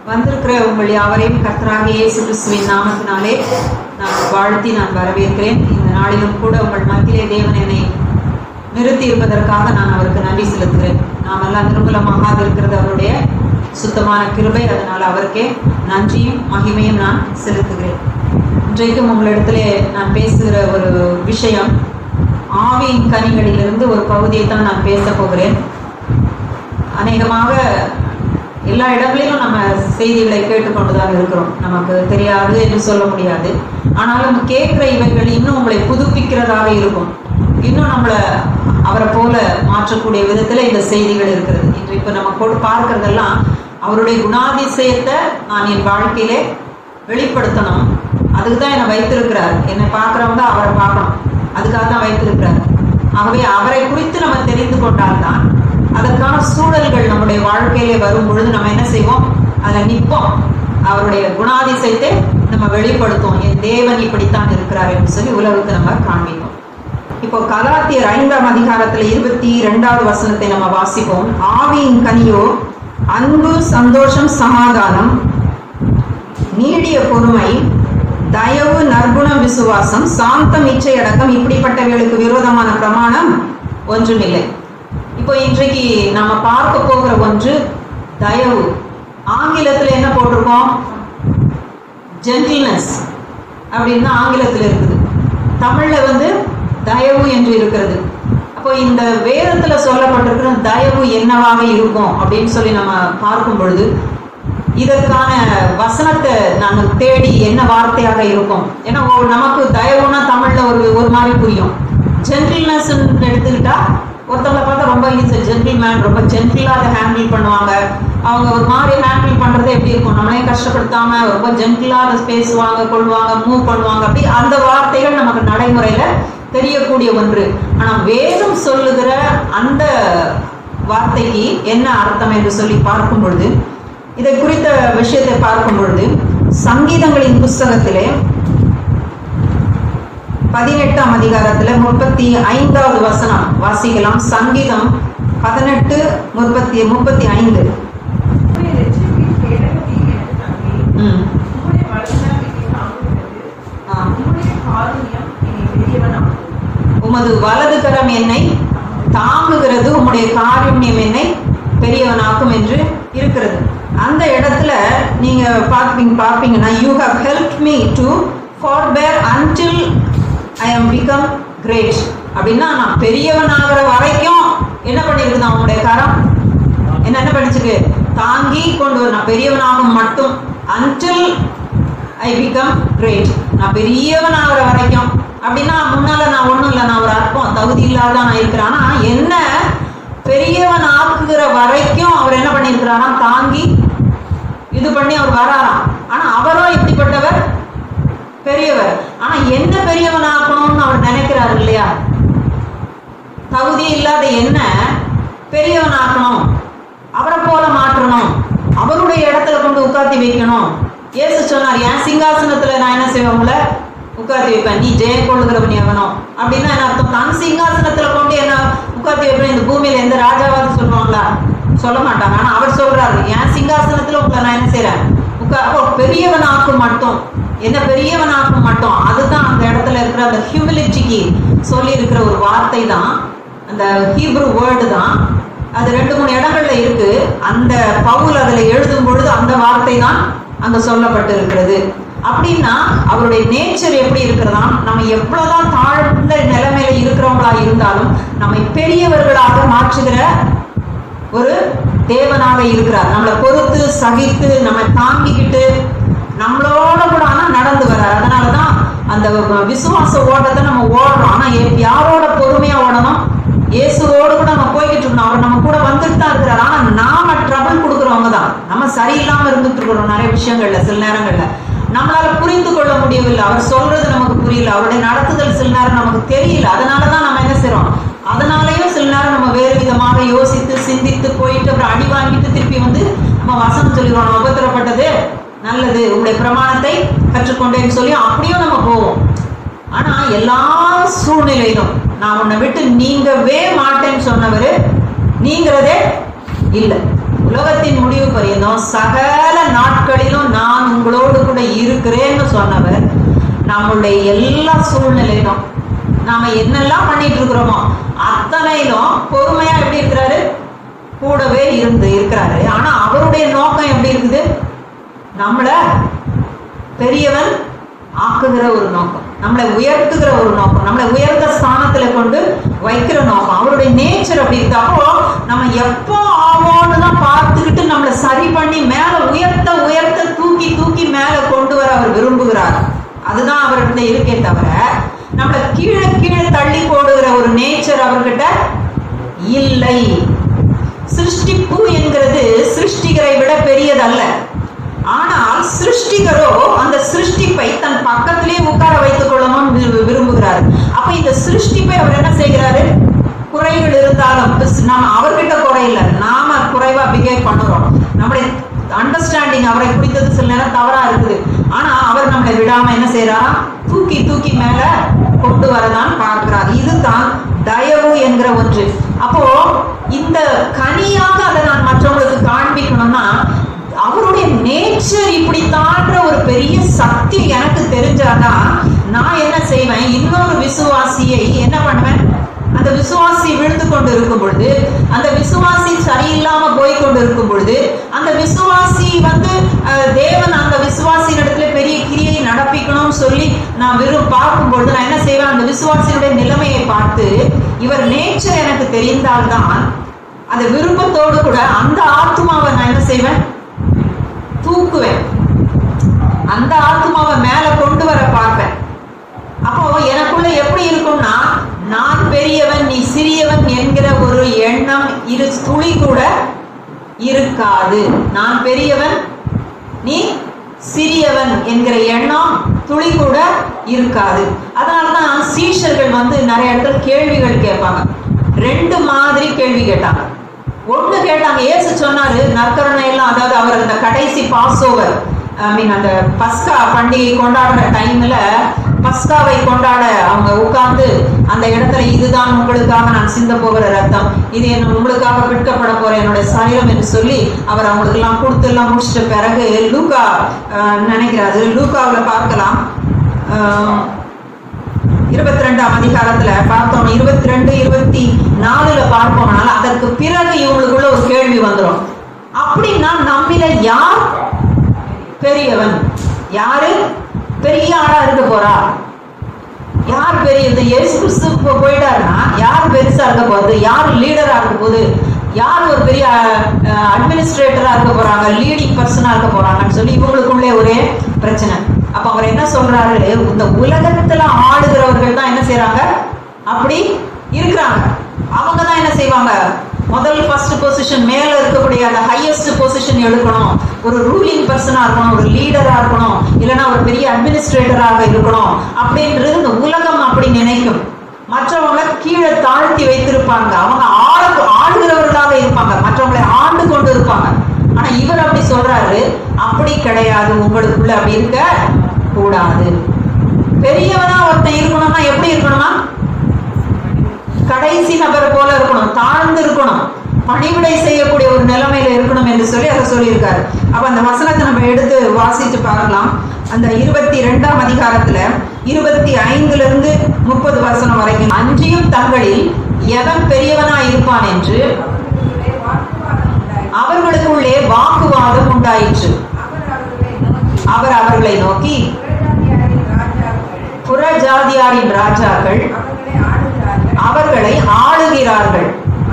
வந்திருக்கிற உங்கள் யாவரையும் கர்த்தராக இயேசு கிறிஸ்துவின் நாமத்தினாலே நான் வாழ்த்தி நான் வரவேற்கிறேன் இந்த நாளிலும் கூட உங்கள் மத்தியிலே தேவன் என்னை நிறுத்தி இருப்பதற்காக நான் அவருக்கு நன்றி செலுத்துகிறேன் நாம் எல்லாம் நிர்மலமாக இருக்கிறது அவருடைய சுத்தமான கிருபை அதனால் அவருக்கே நன்றியும் மகிமையும் நான் செலுத்துகிறேன் இன்றைக்கும் உங்களிடத்திலே நான் பேசுகிற ஒரு விஷயம் ஆவியின் கனிகளிலிருந்து ஒரு பகுதியை தான் நான் பேச போகிறேன் அநேகமாக எல்லா இடங்களிலும் நம்ம செய்திகளை கேட்டுக்கொண்டுதான் இருக்கிறோம் நமக்கு தெரியாது என்று சொல்ல முடியாது ஆனாலும் கேட்கிற இவைகள் இன்னும் உங்களை புதுப்பிக்கிறதாக இருக்கும் இன்னும் நம்மளை அவரை போல மாற்றக்கூடிய விதத்தில் இந்த செய்திகள் இருக்கிறது இன்று இப்போ நம்ம கொடு பார்க்கறதெல்லாம் அவருடைய குணாதிசயத்தை நான் என் வாழ்க்கையிலே வெளிப்படுத்தணும் அதுக்கு தான் என்னை வைத்திருக்கிறார் என்னை பார்க்குறவங்க அவரை பார்க்கணும் அதுக்காக தான் வைத்திருக்கிறார் ஆகவே அவரை குறித்து நம்ம தெரிந்து கொண்டால்தான் அதற்கான சூழல்கள் நம்முடைய வாழ்க்கையிலே வரும் பொழுது நம்ம என்ன செய்வோம் அதில் நிற்போம் அவருடைய குணாதிசயத்தை நம்ம வெளிப்படுத்துவோம் என் தேவன் இப்படித்தான் இருக்கிறார் என்று சொல்லி உலகத்தை நம்ம காண்பிப்போம் இப்போ கலாத்தியர் ஐந்தாம் அதிகாரத்துல இருபத்தி இரண்டாவது வசனத்தை நம்ம வாசிப்போம் ஆவியின் கனியோ அன்பு சந்தோஷம் சமாதானம் நீடிய பொறுமை தயவு நற்குணம் விசுவாசம் சாந்தம் இச்சை அடக்கம் இப்படிப்பட்டவர்களுக்கு விரோதமான பிரமாணம் ஒன்றுமில்லை இப்போ இன்றைக்கு நம்ம பார்க்க போகிற ஒன்று தயவு ஆங்கிலத்தில் என்ன போட்டிருக்கோம் ஜென்டில்னஸ் அப்படின்னு ஆங்கிலத்தில் இருக்குது தமிழில் வந்து தயவு என்று இருக்கிறது அப்போ இந்த வேதத்தில் சொல்லப்பட்டிருக்கிற தயவு என்னவாக இருக்கும் அப்படின்னு சொல்லி நம்ம பார்க்கும் பொழுது இதற்கான வசனத்தை நான் தேடி என்ன வார்த்தையாக இருக்கும் ஏன்னா ஒரு- நமக்கு தயவுனா தமிழில் ஒரு ஒரு மாதிரி புரியும் ஜென்டில்னஸ் எடுத்துக்கிட்டா ஒருத்தவங்களை பார்த்தா ரொம்ப ஈஸி ஜென்டில்மேன் ரொம்ப ஜென்டிலாக அதை ஹேண்டில் பண்ணுவாங்க அவங்க ஒரு மாதிரி ஹேண்டில் பண்ணுறது எப்படி இருக்கும் நம்மளே கஷ்டப்படுத்தாம ரொம்ப ஜென்டிலாக அதை பேசுவாங்க கொள்வாங்க மூவ் பண்ணுவாங்க அப்படி அந்த வார்த்தைகள் நமக்கு நடைமுறையில் தெரியக்கூடிய ஒன்று ஆனால் வேதம் சொல்லுகிற அந்த வார்த்தைக்கு என்ன அர்த்தம் என்று சொல்லி பார்க்கும் பொழுது இதை குறித்த விஷயத்தை பார்க்கும் பொழுது சங்கீதங்களின் புஸ்தகத்திலே பதினெட்டாம் அதிகாரத்துல முப்பத்தி ஐந்தாவது வசனம் வாசிக்கலாம் சங்கீதம் பதினெட்டு முப்பத்தி முப்பத்தி ஐந்து உம்முடைய இரட்சிப்பின் கேடகத்தை எனக்கு தந்தீர். ம் உம்முடைய வலதுகரம் என்னை தாங்குகிறது. ஆ. உம்முடைய காருண்யம் என்னை பெரியவனாக்கும். உமது வலது கரம் என்னை தாங்குகிறது உம்முடைய காருண்யம் என்னை பெரியவனாக்கும் என்று இருக்கிறது அந்த இடத்துல நீங்க பார்ப்பீங்க பார்ப்பீங்கன்னா you have help me to forbear until I am become great அப்படின்னா நான் பெரியவன் ஆகிற வரைக்கும் என்ன பண்ணியிருக்குது அவனுடைய கரம் என்ன என்ன படிச்சிருக்கு தாங்கி கொண்டு வரும் நான் பெரியவனாகும் மட்டும் அன்டில் ஐ பிகம் கிரேட் நான் பெரியவன் ஆகிற வரைக்கும் அப்படின்னா முன்னால நான் ஒன்றும் இல்லை நான் ஒரு அற்பம் தகுதி இல்லாத நான் இருக்கிறேன் ஆனா என்ன பெரியவன் ஆக்குகிற வரைக்கும் அவர் என்ன பண்ணியிருக்கிறாராம் தாங்கி இது பண்ணி அவர் வராராம் ஆனா அவரும் எப்படிப்பட்டவர் பெரியவர் ஆனா என்ன பெரியவன் ஆக்கணும்னு அவர் நினைக்கிறாரு இல்லையா தகுதி இல்லாத என்ன பெரியவன் ஆக்கணும் அவரை போல மாற்றணும் அவருடைய இடத்துல கொண்டு உட்காத்தி வைக்கணும் இயேசு சொன்னார் என் சிங்காசனத்துல நான் என்ன செய்வேன் உங்களை உட்காத்தி வைப்பேன் நீ ஜெயம் கொள்ளுகிறவன் எவனோ அப்படின்னா என்ன அர்த்தம் தன் சிங்காசனத்துல கொண்டு என்ன உட்காத்தி வைப்பேன் இந்த பூமியில எந்த ராஜாவாவது சொல்லுவாங்களா சொல்ல மாட்டாங்க ஆனா அவர் சொல்றாரு என் சிங்காசனத்துல உங்களை நான் என்ன செய்றேன் உட்கா அப்போ பெரியவன் ஆக்கும் மட்டும் என்ன பெரியவன் ஆக்கும் மட்டும் அதுதான் அந்த இடத்துல இருக்கிற அந்த ஹியூமிலிட்டிக்கு சொல்லி இருக்கிற ஒரு வார்த்தை தான் அந்த ஹீப்ரு வேர்டு தான் அது ரெண்டு மூணு இடங்கள்ல இருக்கு அந்த பவுல் அதுல எழுதும் பொழுது அந்த வார்த்தை தான் அங்க சொல்லப்பட்டு இருக்கிறது அப்படின்னா அவருடைய நேச்சர் எப்படி இருக்கிறதா நம்ம எவ்வளவுதான் தாழ்ந்த நிலைமையில இருக்கிறவங்களா இருந்தாலும் நம்மை பெரியவர்களாக மாற்றுகிற ஒரு தேவனாக இருக்கிறார் நம்மளை பொறுத்து சகித்து நம்ம தாங்கிக்கிட்டு நம்மளோட கூட ஆனா நடந்து வர்றார் அதனாலதான் அந்த விசுவாச ஓட்டத்தை நம்ம ஓடுறோம் ஆனா எ- யாரோட பொறுமையா ஓடணும் இயேசுவோடு கூட நம்ம போய்கிட்டு இருக்கணும் அவர் நம்ம கூட வந்துட்டு தான் இருக்கிறார் ஆனா நாம ட்ரபிள் கொடுக்குறவங்க தான் நம்ம சரியில்லாம இருந்துட்டு இருக்கிறோம் நிறைய விஷயங்கள்ல சில நேரங்கள்ல நம்மளால புரிந்து கொள்ள முடியவில்லை அவர் சொல்றது நமக்கு புரியல அவருடைய நடத்துதல் சில நேரம் நமக்கு தெரியல அதனாலதான் நம்ம என்ன செய்றோம் அதனாலயும் சில நேரம் நம்ம வேறு விதமாக யோசித்து சிந்தித்து போயிட்டு அப்புறம் அடி வாங்கிட்டு திருப்பி வந்து நம்ம வசனம் சொல்லிடுவோம் நம்ம உபத்திரப்பட்டது நல்லது உங்களுடைய பிரமாணத்தை கற்றுக்கொண்டேன்னு சொல்லி அப்படியும் நம்ம போவோம் ஆனா எல்லா சூழ்நிலையிலும் நான் உன்னை விட்டு நீங்கவே மாட்டேன்னு சொன்னவர் நீங்கிறதே இல்லை உலகத்தின் முடிவு பரியந்தம் சகல நாட்களிலும் நான் உங்களோடு கூட இருக்கிறேன்னு சொன்னவர் நம்மளுடைய எல்லா சூழ்நிலையிலும் நாம என்னெல்லாம் பண்ணிட்டு இருக்கிறோமோ அத்தனையிலும் பொறுமையா எப்படி இருக்கிறாரு கூடவே இருந்து இருக்கிறாரு ஆனா அவருடைய நோக்கம் எப்படி இருக்குது நம்மள பெரியவன் ஆக்குகிற ஒரு நோக்கம் நம்மளை உயர்த்துகிற ஒரு நோக்கம் நம்மளை உயர்ந்த ஸ்தானத்துல கொண்டு வைக்கிற நோக்கம் அவருடைய நேச்சர் அப்படி இருக்கு அப்போ நம்ம எப்போ ஆவோன்னு தான் பார்த்துக்கிட்டு நம்மளை சரி பண்ணி மேல உயர்த்த உயர்த்த தூக்கி தூக்கி மேல கொண்டு வர அவர் விரும்புகிறார் அதுதான் அவர்கிட்ட இருக்கே தவிர நம்மளை கீழே கீழே தள்ளி போடுகிற ஒரு நேச்சர் அவர்கிட்ட இல்லை சிருஷ்டிப்பு என்கிறது சிருஷ்டிகரை விட பெரியதல்ல ஆனால் சிருஷ்டிகரோ அந்த சிருஷ்டிப்பை தன் பக்கத்திலே உட்கார வைத்துக் கொள்ளணும்னு விரு- விரும்புகிறார் அப்ப இந்த சிருஷ்டிப்பை அவர் என்ன செய்கிறாரு குறைகள் இருந்தாலும் பிஸ்- நம்ம அவர்கிட்ட குறை இல்லை நாம குறைவா பிஹேவ் பண்ணுறோம் நம்முடைய அண்டர்ஸ்டாண்டிங் அவரை குறித்தது சில நேரம் தவறா இருக்குது ஆனா அவர் நம்மளை விடாம என்ன செய்யறாரா தூக்கி தூக்கி மேல கொண்டு வரதான் பார்க்கிறார் இதுதான் தயவு என்கிற ஒன்று அப்போ இந்த கனியாக அதை நான் மற்றவங்களுக்கு காண்பிக்கணும்னா அவருடைய நேச்சர் இப்படித்தான்ற ஒரு பெரிய சக்தி எனக்கு தெரிஞ்சாதான் நான் என்ன செய்வேன் இன்னொரு விசுவாசியை என்ன பண்ணுவேன் அந்த விசுவாசி விழுந்து கொண்டு இருக்கும் பொழுது அந்த விசுவாசி சரியில்லாம போய் கொண்டு இருக்கும் பொழுது அந்த விசுவாசி வந்து அஹ், தேவன் அந்த விசுவாசியின் இடத்துல பெரிய கிரியை நடப்பிக்கணும்னு சொல்லி நான் வெறும் பார்க்கும் பொழுது நான் என்ன செய்வேன் அந்த விசுவாசியுடைய நிலைமையை பார்த்து இவர் நேச்சர் எனக்கு தெரிந்தால்தான் அந்த விருப்பத்தோடு கூட அந்த ஆத்மாவை நான் என்ன செய்வேன் தூக்குவேன் அந்த ஆத்மாவை மேல கொண்டு வர பார்ப்பேன் அப்போ எனக்குள்ள எப்படி இருக்கும்னா நான் பெரியவன் நீ சிறியவன் என்கிற ஒரு எண்ணம் இரு துளி கூட இருக்காது நான் பெரியவன் நீ சிறியவன் என்கிற எண்ணம் துளி கூட இருக்காது அதனாலதான் சீஷர்கள் வந்து நிறைய இடத்துல கேள்விகள் கேட்பாங்க ரெண்டு மாதிரி கேள்வி கேட்டாங்க ஒண்ணு கேட்டாங்க ஏசு சொன்னாரு நற்கரணை எல்லாம் அதாவது அவர் அந்த கடைசி பாஸ் ஓவர் ஐ மீன் அந்த பஸ்கா பண்டிகை கொண்டாடுற டைம்ல பஸ்காவை கொண்டாட அவங்க உட்கார்ந்து அந்த இடத்துல இதுதான் உங்களுக்காக நான் சிந்த போகிற ரத்தம் இது என்ன உங்களுக்காக பிற்கப்பட போற என்னுடைய சரீரம் என்று சொல்லி அவர் அவங்களுக்கு எல்லாம் கொடுத்து எல்லாம் முடிச்சிட்ட பிறகு லூக்கா அஹ், நினைக்கிறாரு லூக்காவில் பார்க்கலாம் இருபத்தி ரெண்டாம் அதிகாரத்துல பார்த்தோம் இருபத்தி ரெண்டு இருபத்தி நாலுல பார்ப்போம்னால அதற்கு பிறகு இவங்களுக்குள்ள ஒரு கேள்வி வந்துடும் அப்படின்னா நம்மில யார் பெரியவன் யாரு பெரிய ஆளா இருக்க போறா யார் பெரிய இந்த இயேசு கிறிஸ்து போ- போயிட்டாருன்னா யார் பெருசா இருக்க போகுது யார் லீடரா இருக்க போகுது யார் ஒரு பெரிய அட்மினிஸ்ட்ரேட்டரா இருக்க போறாங்க லீடிங் பர்சனா இருக்க போறாங்கன்னு சொல்லி இவங்களுக்குள்ளே ஒரே பிரச்சனை அப்ப அவர் என்ன சொல்றாரு இந்த உலகத்துல ஆளுகிறவர்கள் தான் என்ன செய்றாங்க அப்படி இருக்கிறாங்க அவங்க தான் என்ன செய்வாங்க முதல் ஃபர்ஸ்ட் பொசிஷன் மேல இருக்கக்கூடிய அந்த ஹையஸ்ட் பொசிஷன் எடுக்கணும் ஒரு ரூலிங் பர்சனா இருக்கணும் ஒரு லீடரா இருக்கணும் இல்லைன்னா ஒரு பெரிய அட்மினிஸ்ட்ரேட்டராக இருக்கணும் அப்படின்றது இந்த உலகம் அப்படி நினைக்கும் மற்றவங்களை கீழே தாழ்த்தி வைத்திருப்பாங்க அவங்க ஆளு ஆளுகிறவர்களாக இருப்பாங்க மற்றவங்களை ஆண்டு கொண்டு இருப்பாங்க ஆனா இவர் அப்படி சொல்றாரு அப்படி கிடையாது உங்களுக்குள்ள அப்படி இருக்க கூடாது பெரியவனா ஒருத்தன் இருக்கணும்னா எப்படி இருக்கணுமா கடைசி நபர் போல இருக்கணும் தாழ்ந்து இருக்கணும் பணிவிடை செய்யக்கூடிய ஒரு நிலைமையில இருக்கணும் என்று சொல்லி அதை சொல்லியிருக்காரு அப்ப அந்த வசனத்தை நம்ம எடுத்து வாசிச்சு பார்க்கலாம் அந்த இருபத்தி ரெண்டாம் அதிகாரத்துல இருபத்தி ஐந்துல இருந்து முப்பது வசனம் வரைக்கும் அன்றியும் தங்களில் எவன் பெரியவனா இருப்பான் என்று அவர்களுக்குள்ளே வாக்குவாதம் உண்டாயிற்று அவர்களுக்குள்ளே வாக்குவாதம் உண்டாயிற்று அவர் அவர்களை நோக்கி அவர் அவர்களை நோக்கி புறஜாதியாரின் ராஜாக்கள் புறஜாதியாரின் ராஜாக்கள் அவர்களை ஆளுகிறார்கள்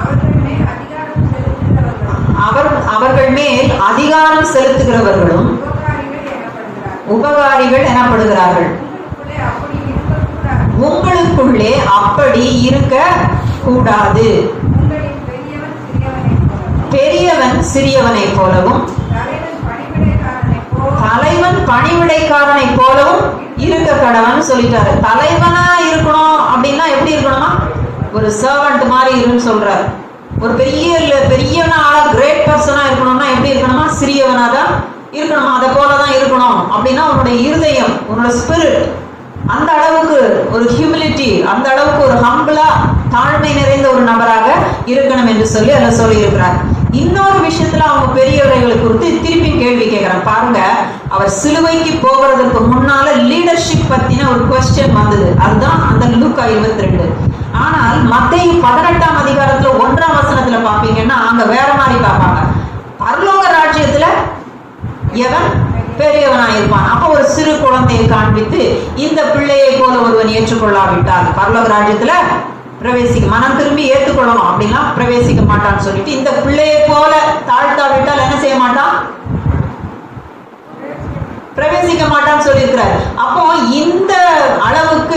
அவர்கள் மேல் அதிகாரம் செலுத்துகிறவர்களும் அவர் அவர்கள் மேல் அதிகாரம் செலுத்துகிறவர்களும் உபகாரிகள் எனப்படுகிறார்கள் உபகாரிகள் எனப்படுகிறார்கள் உங்களுக்குள்ளே அப்படி இருக்கக்கூடாது உங்களுக்குள்ளே அப்படி இருக்க கூடாது உங்களில் பெரியவன் சிறியவனைப் பெரியவன் சிறியவனைப் போலவும் போலவும் தலைவன் பணிவிடைக்காரனைப் போலவும் தலைவன் பணிவிடைக்காரனை போலவும் இருக்க கடவன் சொல்லிட்டாரு தலைவனா இருக்கணும் அப்படின்னா எப்படி இருக்கணுமா ஒரு சர்வன்ட் மாதிரி இருன்னு சொல்றாரு ஒரு பெரிய இல்ல- பெரியவனா ஆளா கிரேட் பர்சனா இருக்கணும்னா எப்படி இருக்கணுமா சிறியவனா தான் இருக்கணுமா அதை போல தான் இருக்கணும் அப்படின்னா உன்னுடைய இருதயம் உன்னோட ஸ்பிரிட் அந்த அளவுக்கு ஒரு ஹியூமிலிட்டி அந்த அளவுக்கு ஒரு ஹம்பிளா தாழ்மை நிறைந்த ஒரு நபராக இருக்கணும் என்று சொல்லி அதில் சொல்லி இருக்கிறார் இன்னொரு விஷயத்துல அவங்க பெரியவர்களை குறித்து திருப்பி கேள்வி கேட்கிறாங்க பாருங்க அவர் சிலுவைக்கு போகிறதுக்கு முன்னால லீடர்ஷிப் பத்தின ஒரு கொஸ்டின் வந்தது அதுதான் அந்த லூக்கா இருபத்தி ரெண்டு ஆனால் மத்திய பதினெட்டாம் அதிகாரத்துல ஒன்றாம் வசனத்துல பாப்பீங்கன்னா அங்க வேற மாதிரி பார்ப்பாங்க பரலோக ராஜ்யத்துல எவன் பெரியவனாய் இருப்பான் அப்ப ஒரு சிறு குழந்தையை காண்பித்து இந்த பிள்ளையை போல ஒருவன் ஏற்றுக்கொள்ளாவிட்டால் பரலோக ராஜ்யத்துல பிரவேசிக்க மனம் திரும்பி ஏற்றுக்கொள்ளணும் அப்படின்னா பிரவேசிக்க மாட்டான்னு சொல்லிட்டு இந்த பிள்ளையை போல தாழ்த்தாவிட்டால் என்ன செய்ய மாட்டான் பிரவேசிக்க மாட்டான்னு சொல்லியிருக்கிறார் அப்போ இந்த அளவுக்கு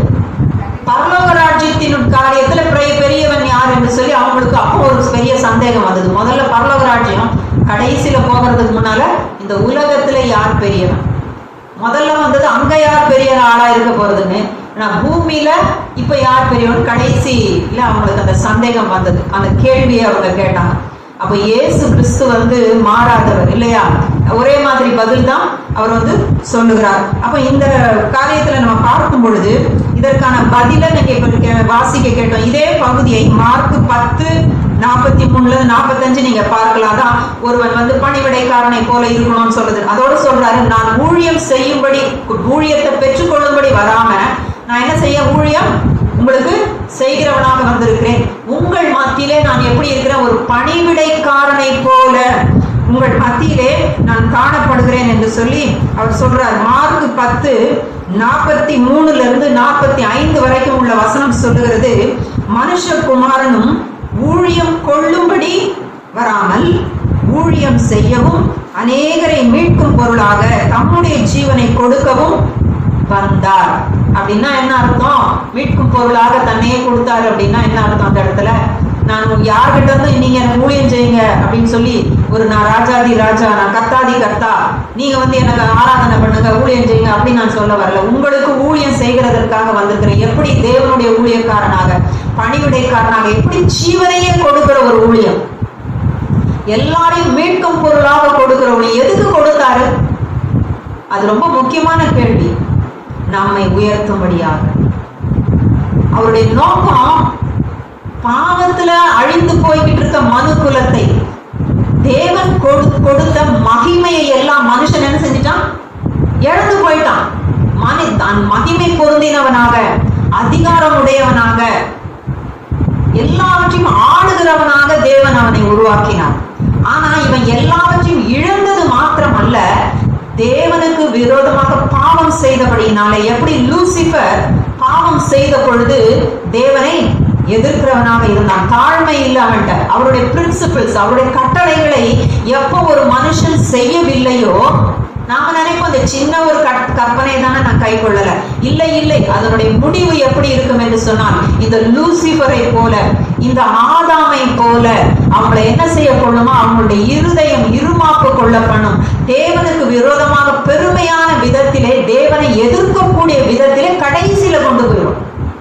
பரலோக ராஜ்யத்தின் காரியத்துல பெரிய பெரியவன் யார் என்று சொல்லி அவங்களுக்கு அப்போ ஒரு பெரிய சந்தேகம் வந்தது முதல்ல பரலோக ராஜ்யம் கடைசியில போகிறதுக்கு முன்னால இந்த உலகத்துல யார் பெரியவன் முதல்ல வந்தது அங்க யார் பெரிய ஆளா இருக்க போறதுன்னு நான் பூமியில இப்ப யார் பெரியவன் கடைசியில அவங்களுக்கு அந்த சந்தேகம் வந்தது அந்த கேள்வியை அவங்க கேட்டாங்க அப்ப இயேசு கிறிஸ்து வந்து மாறாதவர் இல்லையா ஒரே மாதிரி பதில் தான் அவர் வந்து சொல்லுகிறார் அப்ப இந்த காரியத்துல நம்ம பார்க்கும் பொழுது இதற்கான பதில நீங்க இப்ப கே- வாசிக்க கேட்டோம் இதே பகுதியை மார்க் பத்து நாற்பத்தி மூணுல இருந்து நாற்பத்தஞ்சு நீங்க பார்க்கலாம் தான் ஒருவன் வந்து பணிவிடைக்காரனை போல இருக்கணும்னு சொல்றது அதோட சொல்றாரு நான் ஊழியம் செய்யும்படி ஊழியத்தை பெற்றுக்கொள்ளும்படி வராம நான் என்ன செய்ய ஊழியம் உங்களுக்கு செய்கிறவனாக வந்திருக்கிறேன் உங்கள் மத்தியிலே நான் எப்படி இருக்கிறேன் ஒரு பணிவிடைக்காரனை போல உங்கள் மத்தியிலே நான் காணப்படுகிறேன் என்று சொல்லி அவர் சொல்றார் மார்க் பத்து நாற்பத்தி மூணுல இருந்து நாற்பத்தி ஐந்து வரைக்கும் உள்ள வசனம் சொல்லுகிறது மனுஷகுமாரனும் ஊழியம் கொள்ளும்படி வராமல் ஊழியம் செய்யவும் அநேகரை மீட்கும் பொருளாக தம்முடைய ஜீவனை கொடுக்கவும் வந்தார் அப்படின்னா என்ன அர்த்தம் மீட்கும் பொருளாக தன்னையே கொடுத்தாரு அப்படின்னா என்ன அர்த்தம் அந்த இடத்துல நான் யார்கிட்ட இருந்து நீங்க எனக்கு ஊழியம் செய்யுங்க அப்படின்னு சொல்லி ஒரு நான் ராஜாதி ராஜா நான் கர்த்தாதி கர்த்தா நீங்க வந்து எனக்கு ஆராதனை பண்ணுங்க ஊழியம் செய்யுங்க அப்படின்னு நான் சொல்ல வரல உங்களுக்கு ஊழியம் செய்கிறதற்காக வந்திருக்கிறேன் எப்படி தேவனுடைய ஊழியக்காரனாக பணிவிடைக்காரனாக எப்படி ஜீவனையே கொடுக்கிற ஒரு ஊழியம் எல்லாரையும் மீட்கும் பொருளாக கொடுக்கிற ஊழியம் எதுக்கு கொடுத்தாரு அது ரொம்ப முக்கியமான கேள்வி நம்மை உயர்த்தும்படியாக அவருடைய நோக்கம் பாவத்துல அழிந்து போய்கிட்டு இருக்க மனு குலத்தை தேவன் கொடு- கொடுத்த மகிமையை எல்லாம் மனுஷன் என்ன செஞ்சிட்டான் இழந்து போயிட்டான் மனி தான் மகிமை பொருந்தினவனாக அதிகாரம் உடையவனாக எல்லாவற்றையும் ஆளுகிறவனாக தேவன் அவனை உருவாக்கினார் ஆனா இவன் எல்லாவற்றையும் இழந்தது மாத்திரமல்ல தேவனுக்கு விரோதமாக பாவம் செய்தபடியினால எப்படி லூசிபர் பாவம் செய்த பொழுது தேவனை எதிர்க்கிறவனாக இருந்தான் தாழ்மை இல்லாமட்ட அவருடைய பிரின்சிபிள்ஸ் அவருடைய கட்டளைகளை எப்போ ஒரு மனுஷன் செய்யவில்லையோ நாம நினைப்போம் இந்த சின்ன ஒரு கற்- கற்பனை தானே நான் கை கொள்ளல இல்லை இல்லை அதனுடைய முடிவு எப்படி இருக்கும் என்று சொன்னால் இந்த லூசிபரை போல இந்த ஆதாமை போல அவங்களை என்ன செய்ய கொள்ளுமோ அவங்களுடைய இருதயம் இருமாப்பு கொள்ள பண்ணும் தேவனுக்கு விரோதமாக பெருமையான விதத்திலே தேவனை எதிர்க்கக்கூடிய விதத்திலே கடைசியில கொண்டு போயிடும்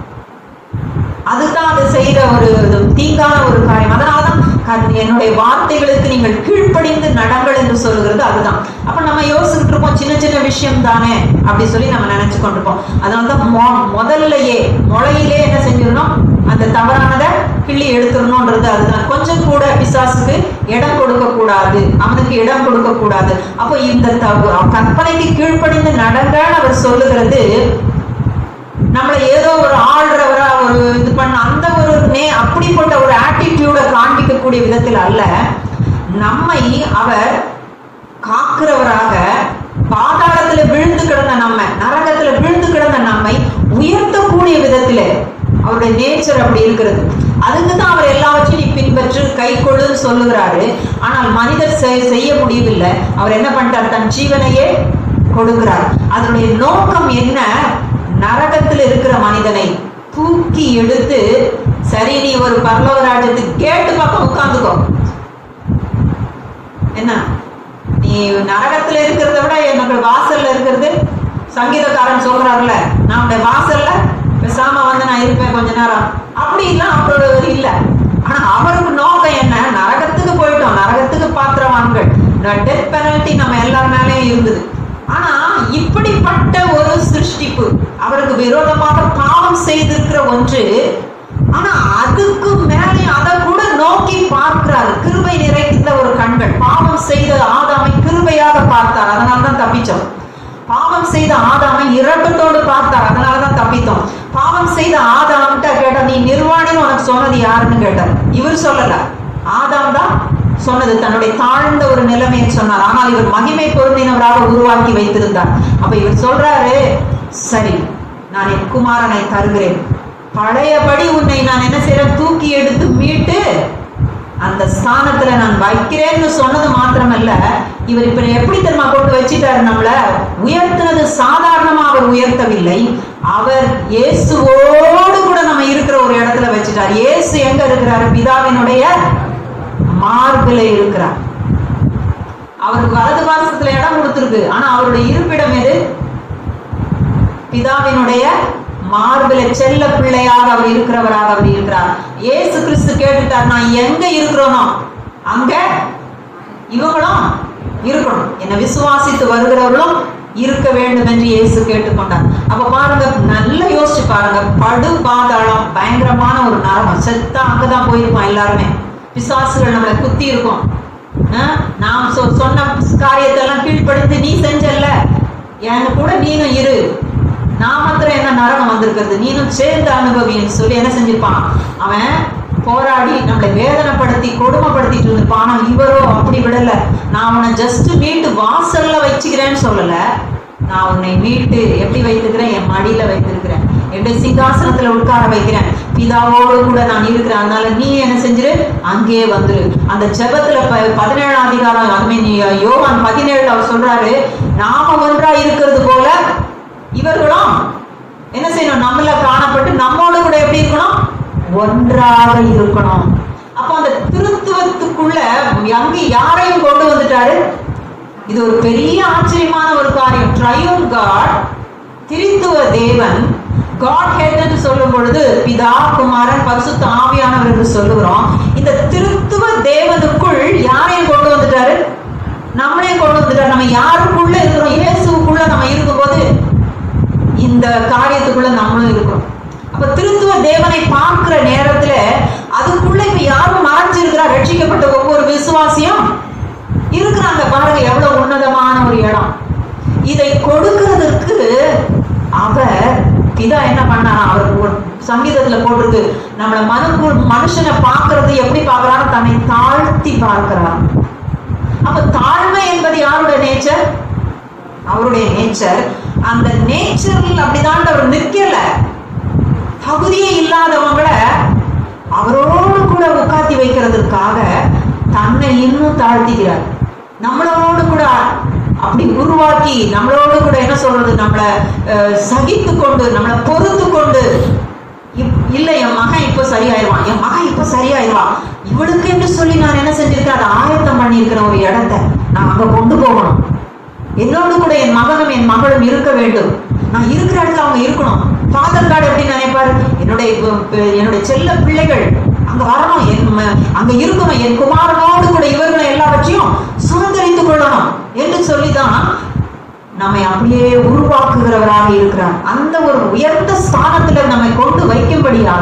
அதுதான் அது செய்யற ஒரு இது தீங்கான ஒரு காரியம் அதனாலதான் கர்த்த- என்னுடைய வார்த்தைகளுக்கு நீங்கள் கீழ்ப்படிந்து நடங்கள் என்று சொல்லுகிறது அதுதான் அப்ப நம்ம யோசிச்சுட்டு இருப்போம் சின்ன சின்ன விஷயம் தானே அப்படி சொல்லி நம்ம நினைச்சு கொண்டிருப்போம் அதனாலதான் மொ- முதல்லயே முளையிலே என்ன செஞ்சிடணும் அந்த தவறானதை கிள்ளி எடுத்துடணும்ன்றது அதுதான் கொஞ்சம் கூட பிசாசுக்கு இடம் கொடுக்க கூடாது அவனுக்கு இடம் கொடுக்க கூடாது அப்போ இந்த தவ- கற்பனைக்கு கீழ்ப்படிந்து நடங்கன்னு அவர் சொல்லுகிறது நம்மளை ஏதோ ஒரு ஆள்றவரா ஒரு இது பண்ண அந்த ஒரு நே அப்படிப்பட்ட ஒரு ஆட்டிடியூட காண்பிக்கக்கூடிய விதத்தில் அல்ல நம்மை அவர் காக்கிறவராக பாதாளத்துல விழுந்து கிடந்த நம்ம நரகத்துல விழுந்து கிடந்த நம்மை உயர்த்தக்கூடிய விதத்திலே அவருடைய நேச்சர் அப்படி இருக்கிறது அதுக்கு தான் அவர் எல்லாவற்றையும் நீ பின்பற்று கை கொள்ளுன்னு சொல்லுகிறாரு ஆனால் மனிதர் செய்- செய்ய முடியவில்லை அவர் என்ன பண்ணிட்டார் தன் ஜீவனையே கொடுக்கிறார் அதனுடைய நோக்கம் என்ன நரகத்தில் இருக்கிற மனிதனை தூக்கி எடுத்து சரி நீ ஒரு பரலோக ராஜ்யத்துக்கு கேட்டு பக்கம் உட்கார்ந்துக்கோ என்ன நீ நரகத்துல இருக்கிறத விட எனக்கு வாசல்ல இருக்கிறது சங்கீதக்காரன் சொல்றாருல நான் உடைய வாசல்ல பேசாம வந்து நான் இருப்பேன் கொஞ்ச நேரம் அப்படி இல்ல அவரோட இது இல்ல ஆனா அவருக்கு நோக்கம் என்ன நரகத்துக்கு போயிட்டோம் நரகத்துக்கு பாத்திரவான்கள் டெத் பெனல்டி நம்ம எல்லார் மேலயும் இருந்தது ஆனா இப்படிப்பட்ட ஒரு சிருஷ்டிப்பு அவருக்கு விரோதமாக பாவம் செய்திருக்கிற ஒன்று ஆனா அதுக்கு மேலே அதை கூட நோக்கி பார்க்கிறார் கிருபை நிறை செய்த ஆதாமை இரக்கத்தோடு பார்த்தார் அதனாலதான் தப்பித்தோம் பாவம் செய்த ஆதாம்கிட்ட கேட்டா நீ நிர்வாணின்னு உனக்கு சொன்னது யாருன்னு கேட்டார் இவர் சொல்லல ஆதாம் தான் சொன்னது தன்னுடைய தாழ்ந்த ஒரு நிலைமையை சொன்னார் ஆனால் இவர் மகிமை பொருந்தினவராக உருவாக்கி வைத்திருந்தார் அப்ப இவர் சொல்றாரு சரி நான் என் குமாரனை தருகிறேன் பழையபடி உன்னை நான் என்ன செய்யறேன் தூக்கி எடுத்து மீட்டு அந்த ஸ்தானத்துல நான் வைக்கிறேன்னு சொன்னது மாத்திரமல்ல இவர் இப்ப எப்படி தெரியுமா கொண்டு வச்சிட்டாரு நம்மள உயர்த்தினது சாதாரணமா அவர் உயர்த்தவில்லை அவர் இயேசுவோடு கூட நம்ம இருக்கிற ஒரு இடத்துல வச்சிட்டார் இயேசு எங்க இருக்கிறாரு பிதாவினுடைய மார்பில இருக்கிறார் அவருக்கு வலது பாசத்துல இடம் கொடுத்திருக்கு ஆனா அவருடைய இருப்பிடம் எது பிதாவினுடைய மார்பில செல்ல பிள்ளையாக அவர் இருக்கிறவராக அவர் இருக்கிறார் இயேசு கிறிஸ்து கேட்டுட்டார் நான் எங்க இருக்கிறோனோ அங்க இவங்களும் இருக்கணும் என்ன விசுவாசித்து வருகிறவர்களும் இருக்க வேண்டும் என்று இயேசு கேட்டுக்கொண்டார் அப்ப பாருங்க நல்லா யோசிச்சு பாருங்க படு பாதாளம் பயங்கரமான ஒரு நரகம் செத்தா அங்கதான் போயிருப்போம் எல்லாருமே பிசாசுகள் நம்மளை குத்தி இருக்கும் ஆஹ் நாம் சொ- சொன்ன காரியத்தை எல்லாம் கீழ்ப்படுத்தி நீ செஞ்சல்ல என் கூட நீனும் இரு நான் மாத்திரம் என்ன நரகம் வந்திருக்கிறது நீனும் சேர்ந்து அனுபவின்னு சொல்லி என்ன செஞ்சிருப்பான் அவன் போராடி நம்மளை வேதனைப்படுத்தி கொடுமைப்படுத்திட்டு இருந்திருப்பான் ஆனா இவரோ அப்படி விடல நான் உன்னை ஜஸ்ட் மீட்டு வாசல்ல வச்சுக்கிறேன்னு சொல்லல நான் உன்னை மீட்டு எப்படி வைத்திருக்கிறேன் என் மடியில வைத்திருக்கிறேன் என்னுடைய சிங்காசனத்துல உட்கார வைக்கிறேன் பிதாவோடு கூட நான் இருக்கிறேன் அதனால நீ என்ன செஞ்சிரு அங்கேயே வந்துரு அந்த ஜெபத்துல ப- பதினேழாம் அதிகாரம் I mean, யோவான் பதினேழுல அவர் சொல்றாரு நாம ஒன்றா இருக்கிறது போல இவர்களும் என்ன செய்யணும் நம்மள காணப்பட்டு நம்மோடு கூட எப்படி இருக்கணும் ஒன்றாக இருக்கணும் அப்ப அந்த திருத்துவத்துக்குள்ள அங்க யாரையும் கொண்டு வந்துட்டாரு இது ஒரு பெரிய ஆச்சரியமான ஒரு காரியம் ட்ரையூன் காட் திரித்துவ தேவன் காட் ஹெட்னு சொல்லும் பொழுது பிதா குமாரன் பரிசுத்த ஆவியானவர் என்று சொல்லுகிறோம் இந்த திருத்துவ தேவனுக்குள் யாரையும் கொண்டு வந்துட்டாரு நம்மளையும் கொண்டு வந்துட்டாரு நம்ம யாருக்குள்ள இருக்கிறோம் இயேசுக்குள்ள நம்ம இருக்கும்போது இந்த காரியத்துக்குள்ள நம்மளும் இருக்கிறோம் அப்ப திருத்துவ தேவனை பார்க்கிற நேரத்துல அதுக்குள்ள இப்ப யாரும் மறைஞ்சிருக்கிறா ரட்சிக்கப்பட்ட ஒவ்வொரு விசுவாசியும் இருக்கிறாங்க பாருங்க எவ்வளவு உன்னதமான ஒரு இடம் இதை கொடுக்கிறதுக்கு அவர் பிதா என்ன பண்ணாரா அவர் ஒரு சங்கீதத்துல போட்டிருக்கு நம்மள மனு மனுஷனை பார்க்கிறது எப்படி பார்க்கறாரு தன்னை தாழ்த்தி பார்க்கிறார் அப்ப தாழ்மை என்பது யாருடைய நேச்சர் அவருடைய நேச்சர் அந்த நேச்சரில் அப்படிதான் அவர் நிக்கல தகுதியே இல்லாதவங்கள அவரோடு கூட உட்காத்தி வைக்கிறதுக்காக தன்னை இன்னும் தாழ்த்திக்கிறார் நம்மளோடு கூட அப்படி உருவாக்கி நம்மளோடு கூட என்ன சொல்றது நம்மள அஹ், சகித்து கொண்டு நம்மளை பொறுத்து கொண்டு இப்- இல்ல என் மகன் இப்ப சரியாயிருவான் என் மகன் இப்ப சரியாயிருவான் இவளுக்கு என்று சொல்லி நான் என்ன செஞ்சிருக்கேன் அதை ஆயத்தம் பண்ணியிருக்கிற ஒரு இடத்த நான் அங்க கொண்டு போகணும் என்னோடு கூட என் மகனும் என் மகளும் இருக்க வேண்டும் நான் இருக்கிற இடத்துல அவங்க இருக்கணும் ஃபாதர் கார்டு எப்படி நினைப்பாரு என்னுடைய இப்ப- இப்ப என்னுடைய செல்ல பிள்ளைகள் அங்க வரணும் என் ம- அங்க இருக்கணும் என் குமாரனோடு கூட இவர்களை எல்லாவற்றையும் சுதந்திரித்துக் கொள்ளணும் என்று சொல்லிதான் நம்மை அப்படியே உருவாக்குகிறவராக இருக்கிறார் அந்த ஒரு உயர்ந்த ஸ்தானத்துல நம்மை கொண்டு வைக்கும்படியாக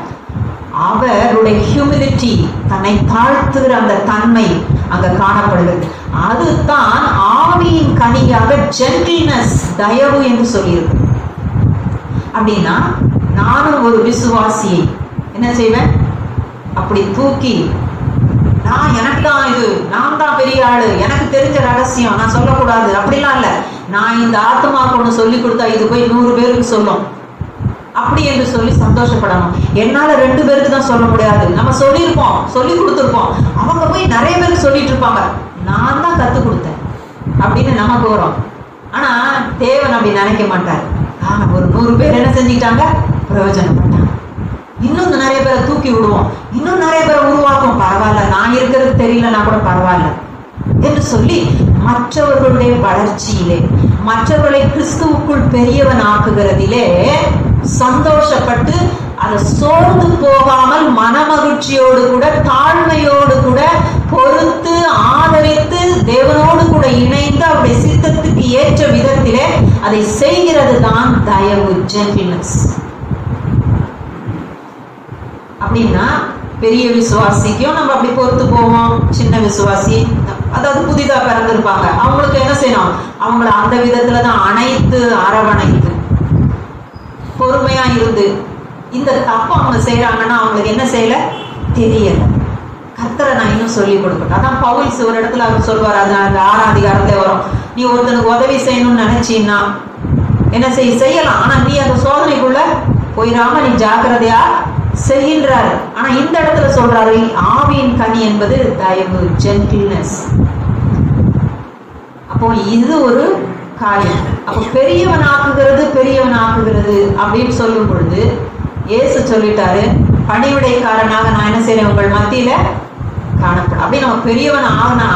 அவருடைய ஹியூமிலிட்டி தன்னை தாழ்த்துகிற அந்த தன்மை அங்க காணப்படுகிறது அதுதான் ஆவியின் கனியாக ஜென்டில்னஸ் தயவு என்று சொல்லியிருக்கு அப்படின்னா நானும் ஒரு விசுவாசியை என்ன செய்வேன் அப்படி தூக்கி நான் எனக்கு தான் இது நான் தான் பெரிய ஆளு எனக்கு தெரிஞ்ச ரகசியம் நான் சொல்லக்கூடாது அப்படிலாம் இல்ல நான் இந்த ஆத்மாவுக்கு ஒண்ணு சொல்லி கொடுத்தா இது போய் நூறு பேருக்கு சொல்லும் அப்படி என்று சொல்லி சந்தோஷப்படணும் என்னால ரெண்டு பேருக்கு தான் சொல்ல முடியாது நம்ம சொல்லியிருப்போம் சொல்லி கொடுத்துருப்போம் அவங்க போய் நிறைய பேருக்கு சொல்லிட்டு இருப்பாங்க நான் தான் கத்து கொடுத்தேன் அப்படின்னு நமக்கு வரும் ஆனா தேவன் அப்படி நினைக்க மாட்டார் ஆஹ் ஒரு நூறு பேர் என்ன செஞ்சுக்கிட்டாங்க பிரயோஜனப்பட்டாங்க இன்னும் நிறைய பேரை தூக்கி விடுவோம் இன்னும் நிறைய பேரை உருவாக்கும் பரவாயில்ல நான் இருக்கிறது தெரியலனா கூட பரவாயில்ல என்று சொல்லி மற்றவர்களுடைய வளர்ச்சியிலே மற்றவர்களை கிறிஸ்துவுக்குள் பெரியவன் ஆக்குகிறதிலே சந்தோஷப்பட்டு அதை சோர்ந்து போகாமல் மனமகிழ்ச்சியோடு கூட தாழ்மையோடு கூட பொறுத்து ஆதரித்து தேவனோடு கூட இணைந்து அவருடைய சித்தத்துக்கு ஏற்ற விதத்திலே அதை செய்கிறது தான் தயவு ஜென்டில்னஸ் அப்படின்னா பெரிய விசுவாசிக்கும் நம்ம அப்படி பொறுத்து போவோம் சின்ன விசுவாசி அதாவது புதிதா பிறந்திருப்பாங்க அவங்களுக்கு என்ன செய்யணும் அவங்கள அந்த விதத்துல தான் அனைத்து அரவணைத்து பொறுமையா இருந்து இந்த தப்பு அவங்க செய்யறாங்கன்னா அவங்களுக்கு என்ன செய்யல தெரியல கர்த்தரை நான் இன்னும் சொல்லி கொடுக்கட்டும் அதான் பவுல்ஸ் ஒரு இடத்துல அவர் சொல்வார் அது அந்த ஆறாம் அதிகாரத்துல வரும் நீ ஒருத்தனுக்கு உதவி செய்யணும்னு நினைச்சீன்னா என்ன செய்ய செய்யலாம் ஆனா நீ அந்த சோதனைக்குள்ள போயிடாம நீ ஜாக்கிரதையா செய்கின்றாரு ஆனா இந்த இடத்துல சொல்றாரு ஆவியின் கனி என்பது தயவு ஜென்டில்னஸ் அப்போ இது ஒரு காரியம் அப்போ பெரியவன் ஆக்குகிறது பெரியவன் ஆக்குகிறது அப்படின்னு சொல்லும் பொழுது இயேசு சொல்லிட்டாரு பணிவிடைக்காரனாக நான் என்ன செய்றேன் உங்கள் மத்தியில காணப்படும் அப்படி நம்ம பெரியவன் ஆகுனா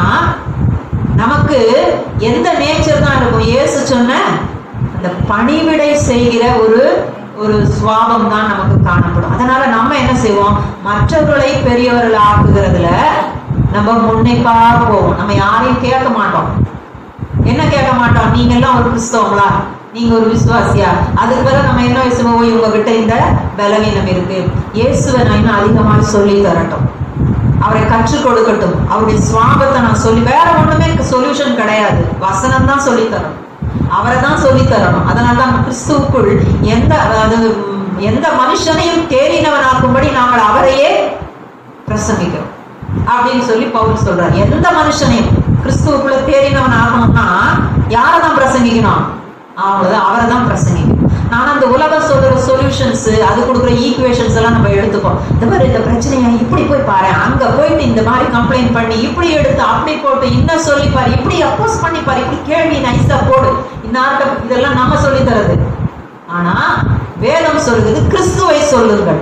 நமக்கு எந்த நேச்சர் தான் இருக்கும் இயேசு சொன்ன அந்த பணிவிடை செய்கிற ஒரு ஒரு சுவாபம் தான் நமக்கு காணப்படும் அதனால நம்ம என்ன செய்வோம் மற்றவர்களை பெரியவர்கள் ஆக்குகிறதுல நம்ம முன்னைப்பா போவோம் நம்ம யாரையும் கேட்க மாட்டோம் என்ன கேட்க மாட்டோம் நீங்க எல்லாம் ஒரு கிறிஸ்தவங்களா நீங்க ஒரு விசுவாசியா அதுக்கு பிறகு நம்ம என்ன பேசுவோம் இவங்க கிட்ட இந்த பலவீனம் இருக்கு இயேசுவை நான் இன்னும் அதிகமாக சொல்லி தரட்டும் அவரை கற்றுக் கொடுக்கட்டும் அவருடைய சுவாபத்தை நான் சொல்லி வேற ஒண்ணுமே சொல்யூஷன் கிடையாது வசனம் தான் சொல்லி தரணும் அவரை தான் சொல்லி தரணும் அதனால தான் கிறிஸ்துவுக்குள் எந்த அது ம், எந்த மனுஷனையும் தேறினவனாக்கும்படி நாங்கள் அவரையே பிரசங்கிக்கிறோம் அப்படின்னு சொல்லி பவுல் சொல்றார் எந்த மனுஷனையும் கிறிஸ்துவுக்குள்ள தேறினவன் ஆகணும்னா யாரை தான் பிரசங்கிக்கணும் அவங்கள அவரை தான் பிரசங்கிக்கணும் நான் அந்த உலகம் சொல்ற சொல்யூஷன்ஸ் அது கொடுக்குற ஈக்குவேஷன்ஸ் எல்லாம் நம்ம எடுத்துப்போம் இந்த மாதிரி இந்த பிரச்சனையை இப்படி போய் பாரு அங்க போயிட்டு இந்த மாதிரி கம்ப்ளைண்ட் பண்ணி இப்படி எடுத்து அப்படி போட்டு இன்னும் சொல்லி பாரு இப்படி அப்போஸ் பண்ணி பாரு இப்படி கேள்வி நைஸா போடு இந்த ஆட்டம் இதெல்லாம் நம்ம சொல்லி தரது ஆனா வேதம் சொல்லுது கிறிஸ்துவை சொல்லுங்கள்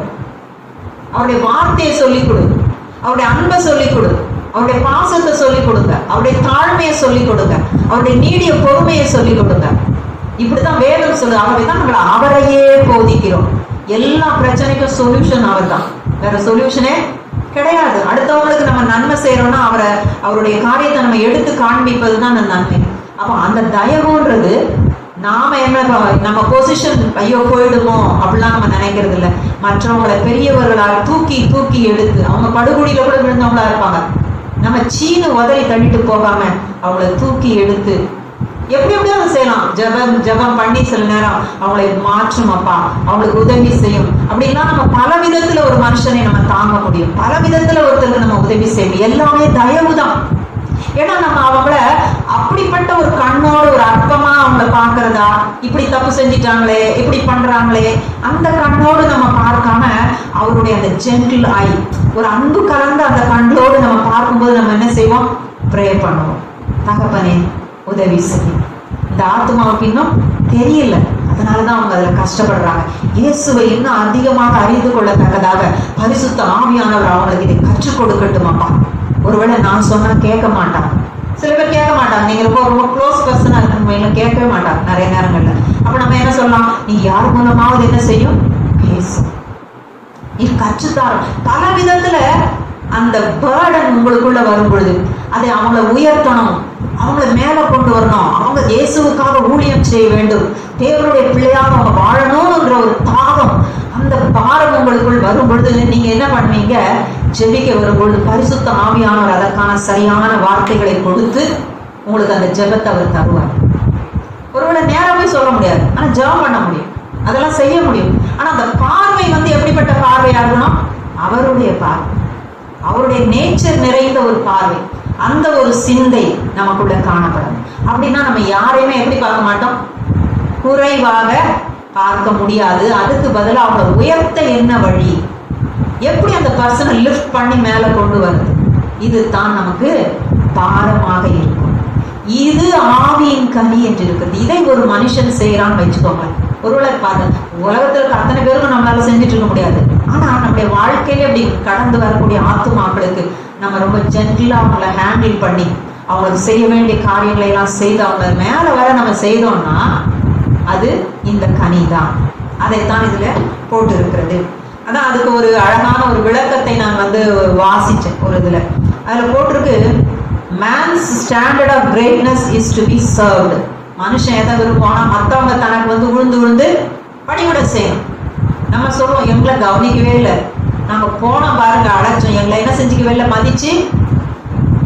அவருடைய வார்த்தையை சொல்லிக் கொடு அவருடைய அன்பை சொல்லிக் கொடு அவருடைய பாசத்தை சொல்லிக் கொடுங்க அவருடைய தாழ்மையை சொல்லிக் கொடுங்க அவருடைய நீடிய பொறுமையை சொல்லிக் கொடுங்க இப்படிதான் வேதம் சொல்லு ஆகவே தான் நாங்கள் அவரையே போதிக்கிறோம் எல்லா பிரச்சனைக்கும் சொல்யூஷன் அவர் தான் வேற சொல்யூஷனே கிடையாது அடுத்தவங்களுக்கு நம்ம நன்மை செய்யறோம்னா அவரை அவருடைய காரியத்தை நம்ம எடுத்து காண்பிப்பது தான் அந்த நன்மை அப்போ அந்த தயவுன்றது நாம என்ன ப- நம்ம பொசிஷன் ஐயோ போயிடுமோ அப்படிலாம் நம்ம நினைக்கிறது இல்ல மற்றவங்களை பெரியவர்களாக தூக்கி தூக்கி எடுத்து அவங்க படுகொடியில கூட விழுந்தவங்களா இருப்பாங்க நம்ம சீனு உதறி தள்ளிட்டு போகாம அவங்கள தூக்கி எடுத்து எப்படி எப்படியும் அதை செய்யலாம் ஜெபம் ஜெபம் பண்ணி சில நேரம் அவங்களை மாற்றும் அப்பா அவங்களுக்கு உதவி செய்யும் அப்படின்னா நம்ம பல விதத்துல ஒரு மனுஷனை நம்ம தாங்க முடியும் பல விதத்துல ஒருத்தருக்கு நம்ம உதவி செய்யணும் எல்லாமே தயவு தான் ஏன்னா நம்ம அவங்கள அப்படிப்பட்ட ஒரு கண்ணோடு ஒரு அற்பமா அவங்கள பார்க்கறதா இப்படி தப்பு செஞ்சிட்டாங்களே இப்படி பண்றாங்களே அந்த கண்ணோடு நம்ம பார்க்காம அவருடைய அந்த ஜென்டில் ஐ ஒரு அன்பு கலந்த அந்த கண்ணோடு நம்ம பார்க்கும்போது நம்ம என்ன செய்வோம் ப்ரே பண்ணுவோம் தகப்பனே உதவி செய்யும் இந்த ஆத்மாவுக்கு இன்னும் தெரியல அதனாலதான் அவங்க அதுல கஷ்டப்படுறாங்க இயேசுவை இன்னும் அதிகமாக அறிந்து கொள்ளத்தக்கதாக பரிசுத்த ஆவியானவர் அவங்களுக்கு இதை கற்றுக் கொடுக்கட்டுமாப்பா ஒருவேளை நான் சொன்னா கேட்க மாட்டான் சில பேர் கேட்க மாட்டாங்க நீங்க ரொம்ப ரொம்ப க்ளோஸ் பர்சனா இருக்கணும் கேட்கவே மாட்டாங்க நிறைய நேரங்கள்ல அப்ப நம்ம என்ன சொல்லலாம் நீ யார் மூலமாவது என்ன செய்யும் பேசும் இது கற்றுத்தாரும் பல விதத்துல அந்த பேர்டன் உங்களுக்குள்ள வரும் பொழுது அதை அவங்கள உயர்த்தணும் அவங்கள மேல கொண்டு வரணும் அவங்க இயேசுவுக்காக ஊழியம் செய்ய வேண்டும் தேவனுடைய பிள்ளையாக அவங்க வாழணும்ன்ற ஒரு தாகம் அந்த பாரம் உங்களுக்குள் வரும் பொழுது நீங்க என்ன பண்ணுவீங்க ஜெபிக்க வரும்பொழுது பரிசுத்த ஆவியானவர் அதற்கான சரியான வார்த்தைகளை கொடுத்து உங்களுக்கு அந்த ஜெபத்தை அவர் தருவார் ஒருவேளை நேரா போய் சொல்ல முடியாது ஆனா ஜெபம் பண்ண முடியும் அதெல்லாம் செய்ய முடியும் ஆனா அந்த பார்வை வந்து எப்படிப்பட்ட பார்வையா இருக்கணும் அவருடைய பார்வை அவருடைய நேச்சர் நிறைந்த ஒரு பார்வை அந்த ஒரு சிந்தை நமக்குள்ள காணப்படும் அப்படின்னா நம்ம யாரையுமே எப்படி பார்க்க மாட்டோம் குறைவாக பார்க்க முடியாது அதுக்கு பதிலா அவங்கள உயர்த்த என்ன வழி எப்படி அந்த பர்சனை லிஃப்ட் பண்ணி மேல கொண்டு வருது இதுதான் நமக்கு பாரமாக இருக்கும் இது ஆவியின் கனி என்று இருக்குது இதை ஒரு மனுஷன் செய்யறான்னு வச்சுக்கோங்க ஒருவேளை பாருங்க உலகத்துல இருக்க அத்தனை பேருக்கும் நம்மளால செஞ்சுட்டு இருக்க முடியாது ஆனா நம்முடைய வாழ்க்கையில அப்படி கடந்து வரக்கூடிய ஆத்துமாக்களுக்கு நம்ம ரொம்ப ஜென்டிலா அவங்கள ஹேண்டில் பண்ணி அவங்களுக்கு செய்ய வேண்டிய காரியங்களை எல்லாம் செய்து அவங்கள மேல வர நம்ம செய்தோம்னா அது இந்த கனி தான் அதைத்தான் இதுல போட்டு இருக்கிறது அதான் அதுக்கு ஒரு அழகான ஒரு விளக்கத்தை நான் வந்து வாசிச்சேன் ஒரு இதுல அதுல போட்டிருக்கு man's standard of greatness is to be served மனுஷன் எதை விரும்புவானா மற்றவங்க தனக்கு வந்து விழுந்து விழுந்து பணிவிட செய்யணும் நம்ம சொல்லுவோம் எங்களை கவனிக்கவே இல்லை நாங்க போனோம் பாருங்க அழைச்சோம் எங்களை என்ன செஞ்சுக்கவே இல்லை மதிச்சு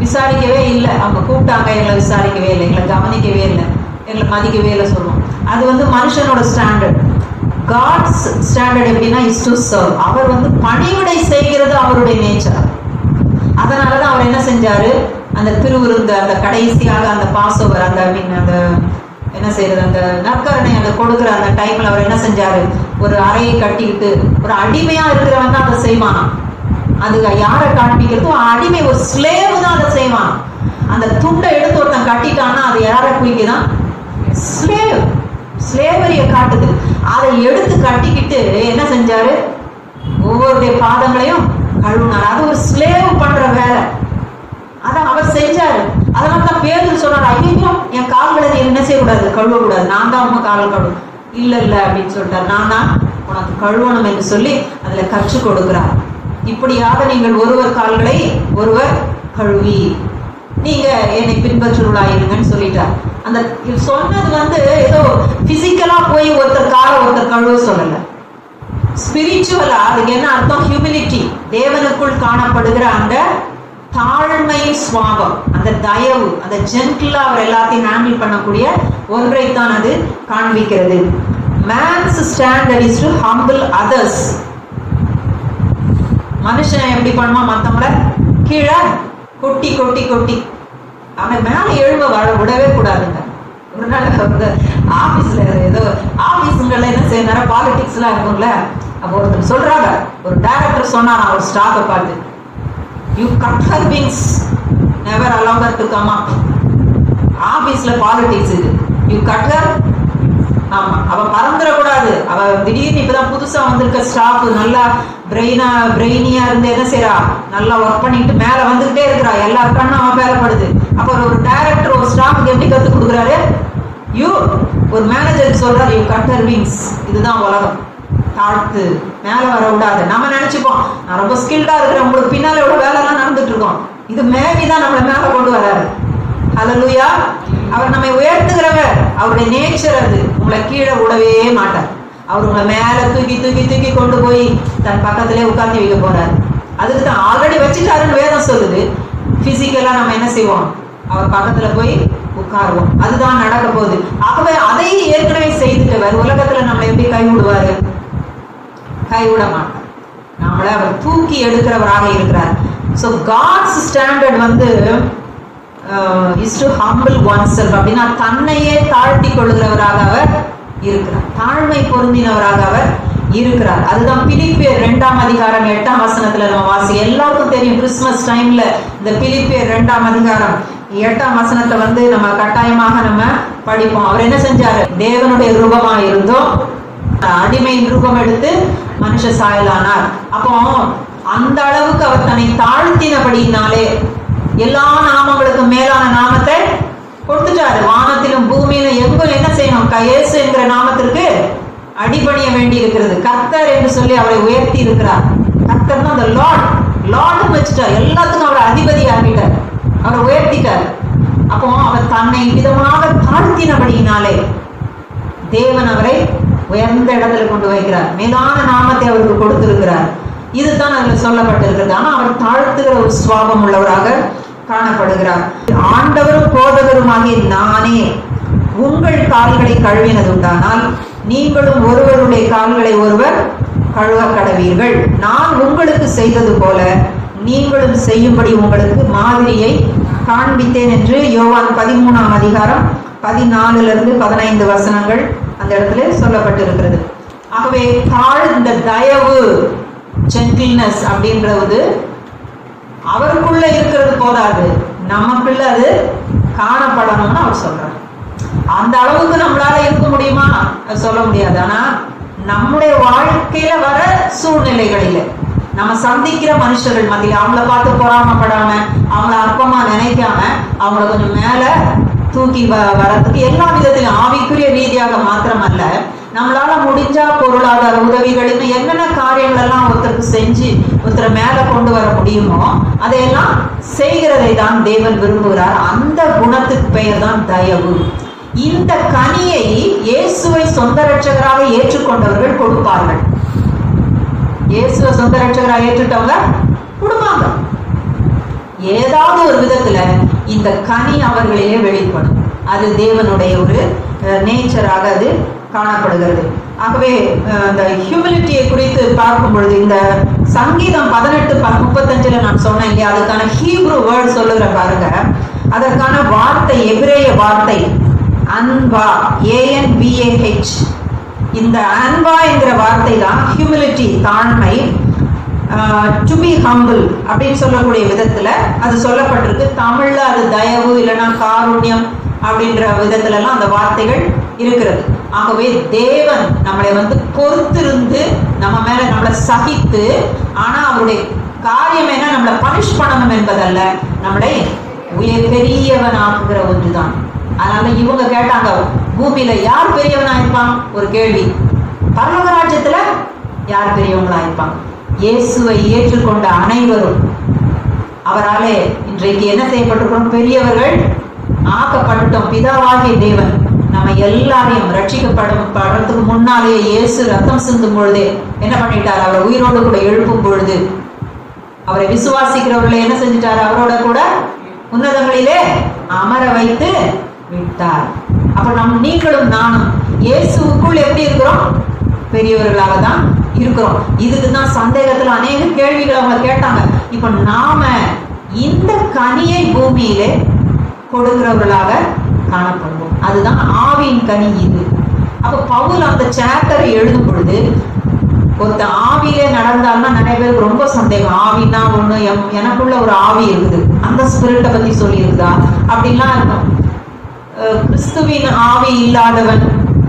விசாரிக்கவே இல்லை அவங்க கூப்பிட்டாங்க எங்களை விசாரிக்கவே இல்லை எங்களை கவனிக்கவே இல்லை எங்களை மதிக்கவே இல்லை சொல்லுவோம் அது வந்து மனுஷனோட ஸ்டாண்டர்ட் காட்ஸ் ஸ்டாண்டர்ட் எப்படின்னா இஸ் டு சர்வ் அவர் வந்து பணிவிடை செய்கிறது அவருடைய நேச்சர் அதனால தான் அவர் என்ன செஞ்சாரு அந்த திருவிருந்து அந்த கடைசியாக அந்த பாஸ் ஓவர் அந்த மீன் அந்த என்ன செய்யறது அந்த நற்கரணை அந்த கொடுக்குற அந்த டைம்ல அவர் என்ன செஞ்சாரு ஒரு அறையை கட்டிக்கிட்டு ஒரு அடிமையா இருக்கிறவன் தான் அதை செய்வானா அது யாரை காண்பிக்கிறதோ அடிமை ஒரு ஸ்லேவ் தான் அதை செய்வான் அந்த துண்டை எடுத்து ஒருத்தன் கட்டிட்டான்னா அது யாரை குறிக்குதான் ஸ்லேவ் ஸ்லேவரிய காட்டுது அதை எடுத்து கட்டிக்கிட்டு என்ன செஞ்சாரு ஒவ்வொருடைய பாதங்களையும் கழுவினார் அது ஒரு ஸ்லேவ் பண்ற வேலை அதான் அவர் செஞ்சாரு அதனால தான் பேருக்கு சொன்னார் ஐயோ என் கால்களை நீ என்ன செய்யக்கூடாது கழுவக்கூடாது நான் தான் உங்க காலை கழுவு இல்ல இல்ல அப்படின்னு சொல்லிட்டார் நான் தான் உனக்கு கழுவணும் என்று சொல்லி அதுல கற்றுக் கொடுக்கிறார் இப்படியாக நீங்கள் ஒருவர் கால்களை ஒருவர் கழுவி நீங்க என்னை பின்பற்றுவளாயிருங்கன்னு சொல்லிட்டார் அந்த சொன்னது வந்து ஏதோ பிசிக்கலா போய் ஒருத்தர் காலை ஒருத்தர் கழுவ சொல்லல ஸ்பிரிச்சுவலா அதுக்கு என்ன அர்த்தம் ஹியூமிலிட்டி தேவனுக்குள் காணப்படுகிற அந்த தாழ்மை சுவாபம் அந்த தயவு அந்த ஜென்டிலா அவர் எல்லாத்தையும் ஹேண்டில் பண்ணக்கூடிய ஒன்றைத்தான் அது காண்பிக்கிறது man's standard is to humble others மனுஷன் எப்படி பண்ணுவான் மத்தவங்கள கீழே கொட்டி கொட்டி கொட்டி அவனை மேல எழுவ வர விடவே கூடாதுங்க ஒரு நாள் வந்து ஆபீஸ்ல ஏதோ ஆபீஸுங்கள்ல என்ன செய்ய நேரம் பாலிடிக்ஸ் எல்லாம் இருக்கும்ல அப்போ ஒருத்தர் சொல்றாங்க ஒரு டைரக்டர் சொன்னாராம் ஒரு ஸ்டாஃபை பார்த்து you cut her wings never allow her to come up ஆபீஸ்ல பாலிடிக்ஸ் இது யூ கட் ஹர் ஆமா அவ பறந்துடக்கூடாது அவ திடீர்னு இப்பதான் புதுசா வந்திருக்க ஸ்டாஃப் நல்லா பிரெயினா பிரெயினியா இருந்து என்ன செய்யறா நல்லா ஒர்க் பண்ணிட்டு மேல வந்துகிட்டே இருக்கிறா எல்லா கண்ணும் அவன் மேலப்படுது அப்ப ஒரு டைரக்டர் ஒரு ஸ்டாஃப்க்கு எப்படி கத்து கொடுக்குறாரு யூ ஒரு மேனேஜருக்கு சொல்றாரு யூ கட்டர் விங்ஸ் இதுதான் உலகம் தாழ்த்து மேல வர விடாது நம்ம நினைச்சுப்போம் நான் ரொம்ப ஸ்கில்டா இருக்கிறேன் உங்களுக்கு பின்னால எவ்வளவு வேலை எல்லாம் நடந்துட்டு இருக்கோம் இது மேபி தான் நம்மள மேல கொண்டு வராரு ஹalleluya அவர் நம்மை உயர்த்துகிறவர் அவருடைய நேச்சர் அது உங்களை கீழே விடவே மாட்டார் அவர் உங்களை மேல தூக்கி தூக்கி தூக்கி கொண்டு போய் தன் பக்கத்திலே உட்கார்ந்து வைக்க போறாரு அதுக்கு தான் ஆல்ரெடி வச்சுட்டாருன்னு வேதம் சொல்லுது பிசிக்கலா நம்ம என்ன செய்வோம் அவர் பக்கத்துல போய் உட்காருவோம் அதுதான் நடக்க போகுது ஆகவே அதை ஏற்கனவே செய்துட்டவர் உலகத்துல நம்மளை எப்படி கைவிடுவாரு கைவிட மாட்டார் நம்மளை அவர் தூக்கி எடுக்கிறவராக இருக்கிறார் ஸோ காட்ஸ் ஸ்டாண்டர்ட் வந்து is to humble oneself அப்படின்னா தன்னையே தாழ்த்தி கொள்கிறவராக அவர் இருக்கிறார் தாழ்மை பொருந்தினவராக அவர் இருக்கிறார் அதுதான் பிலிப்பியர் ரெண்டாம் அதிகாரம் எட்டாம் வசனத்துல நம்ம வாசி எல்லாருக்கும் தெரியும் கிறிஸ்துமஸ் டைம்ல இந்த பிலிப்பியர் ரெண்டாம் அதிகாரம் எட்டாம் வசனத்தை வந்து நம்ம கட்டாயமாக நம்ம படிப்போம் அவர் என்ன செஞ்சாரு தேவனுடைய ரூபமா இருந்தோம் அடிமையின் ரூபம் எடுத்து மனுஷ சாயலானார் அப்போ அந்த அளவுக்கு அவர் தன்னை தாழ்த்தினபடியினாலே எல்லா நாமங்களுக்கும் மேலான நாமத்தை கொடுத்துட்டாரு வானத்திலும் பூமியிலும் எங்கும் என்ன செய்யணும் கையேசு என்கிற நாமத்திற்கு அடிபணிய வேண்டி இருக்கிறது கர்த்தர் என்று சொல்லி அவரை உயர்த்தி இருக்கிறார் கர்த்தர் தான் அந்த லார்ட் லார்டு வச்சுட்டார் எல்லாத்துக்கும் அவரை அதிபதி ஆகிட்டார் அவரை உயர்த்திட்டார் அப்போ அவர் தன்னை விதமாக தாழ்த்தினபடியினாலே தேவன் அவரை உயர்ந்த இடத்துல கொண்டு வைக்கிறார் மேலான நாமத்தை அவருக்கு கொடுத்திருக்கிறார் இதுதான் அதில் சொல்லப்பட்டிருக்கிறது ஆனா அவர் தாழ்த்துகிற ஒரு சுவாபம் உள்ளவராக காணப்படுகிறார் ஆண்டவரும் போதகருமாகிய நானே உங்கள் கால்களை கழுவினது உண்டானால் நீங்களும் ஒருவருடைய கால்களை ஒருவர் கழுவ கடவீர்கள் நான் உங்களுக்கு செய்தது போல நீங்களும் செய்யும்படி உங்களுக்கு மாதிரியை காண்பித்தேன் என்று யோவான் பதிமூணாம் அதிகாரம் பதினாலுல இருந்து பதினைந்து வசனங்கள் அந்த இடத்துல சொல்லப்பட்டிருக்கிறது ஆகவே தாழ்ந்த தயவு ஜென்டில்னஸ் அப்படின்றது அவருக்குள்ள இருக்கிறது போதாது நமக்குள்ள அது காணப்படணும்னு அவர் சொல்றார் அந்த அளவுக்கு நம்மளால இருக்க முடியுமா அது சொல்ல முடியாது ஆனா நம்முடைய வாழ்க்கையில வர சூழ்நிலைகளில நம்ம சந்திக்கிற மனுஷர்கள் மத்தியில் அவங்கள பார்த்து பொறாமப்படாம அவங்கள அற்பமா நினைக்காம அவங்கள கொஞ்சம் மேல தூக்கி வ வரத்துக்கு எல்லா விதத்திலும் ஆவிக்குரிய ரீதியாக மாத்திரமல்ல நம்மளால முடிஞ்சா பொருளாதார உதவிகள் இன்னும் என்னென்ன காரியங்கள் எல்லாம் ஒருத்தருக்கு செஞ்சு ஒருத்தரை மேல கொண்டு வர முடியுமோ அதையெல்லாம் செய்கிறதை தான் தேவன் விரும்புகிறார் அந்த குணத்துக்கு பெயர் தான் தயவு இந்த கனியை இயேசுவை சொந்த ரட்சகராக ஏற்றுக்கொண்டவர்கள் கொடுப்பார்கள் இயேசுவை சொந்த ரட்சகராக ஏற்றுட்டவங்க கொடுப்பாங்க ஏதாவது ஒரு விதத்துல இந்த கனி அவர்களிலே வெளிப்படும் அது தேவனுடைய ஒரு நேச்சராக அது காணப்படுகிறது ஆகவே அஹ், அந்த ஹியூமிலிட்டியை குறித்து பார்க்கும் பொழுது இந்த சங்கீதம் பதினெட்டு ப- முப்பத்தஞ்சுல நான் சொன்னேன் இல்லையா அதுக்கான ஹீப்ரு வேர்ட் சொல்லுகிற பாருங்க அதற்கான வார்த்தை எபிரேய வார்த்தை அன்பா ஏஎன்பிஏஹெச் இந்த அன்பா என்கிற வார்த்தை தான் ஹியூமிலிட்டி தாழ்மை டு பி ஹம்பிள் அப்படின்னு சொல்லக்கூடிய விதத்துல அது சொல்லப்பட்டிருக்கு தமிழ்ல அது தயவு இல்லைன்னா காருண்யம் அப்படின்ற விதத்துல எல்லாம் அந்த வார்த்தைகள் இருக்கிறது ஆகவே தேவன் நம்மளை வந்து பொறுத்திருந்து நம்ம மேல நம்மளை சகித்து ஆனா அவருடைய காரியம் என்ன நம்மளை பனிஷ் பண்ணணும் என்பதல்ல நம்மளை உயர் பெரியவனாக்குகிற ஒன்றுதான் அதனால இவங்க கேட்டாங்க பூமியில யார் பெரியவனா இருப்பான் ஒரு கேள்வி பரலோக ராஜ்யத்துல யார் பெரியவங்களா இருப்பாங்க இயேசுவை ஏற்றுக்கொண்ட அனைவரும் அவராலே இன்றைக்கு என்ன செய்யப்பட்டிருக்கிறோம் பெரியவர்கள் ஆக்கப்பட்டுட்டோம் பிதாவாகிய தேவன் நம்ம எல்லாரையும் ரட்சிக்கப்படும் படுறதுக்கு முன்னாலேயே இயேசு ரத்தம் சிந்தும் பொழுதே என்ன பண்ணிட்டார் அவர் உயிரோடு கூட எழுப்பும் பொழுது அவரை விசுவாசிக்கிறவர்களை என்ன செஞ்சிட்டார் அவரோட கூட உன்னதங்களிலே அமர வைத்து விட்டார் அப்ப நம் நீங்களும் நானும் இயேசுவுக்குள் எப்படி இருக்கிறோம் பெரியவர்களாக தான் இருக்கிறோம் இதுக்கு தான் சந்தேகத்துல அநேக கேள்விகள் அவங்க கேட்டாங்க இப்ப நாம இந்த கனியை பூமியிலே கொடுக்கிறவர்களாக காணப்படுவோம் அதுதான் ஆவியின் கனி இது அப்ப பவுல் அந்த சாப்டரை எழுதும் பொழுது ஒருத்த ஆவியிலே நடந்தால்னா நிறைய பேருக்கு ரொம்ப சந்தேகம் ஆவினா ஒண்ணு எம்- எனக்குள்ள ஒரு ஆவி இருக்குது அந்த ஸ்பிரிட்டை பத்தி சொல்லி இருக்குதா அப்படின்லாம் இருக்கும் அஹ் கிறிஸ்துவின் ஆவி இல்லாதவன்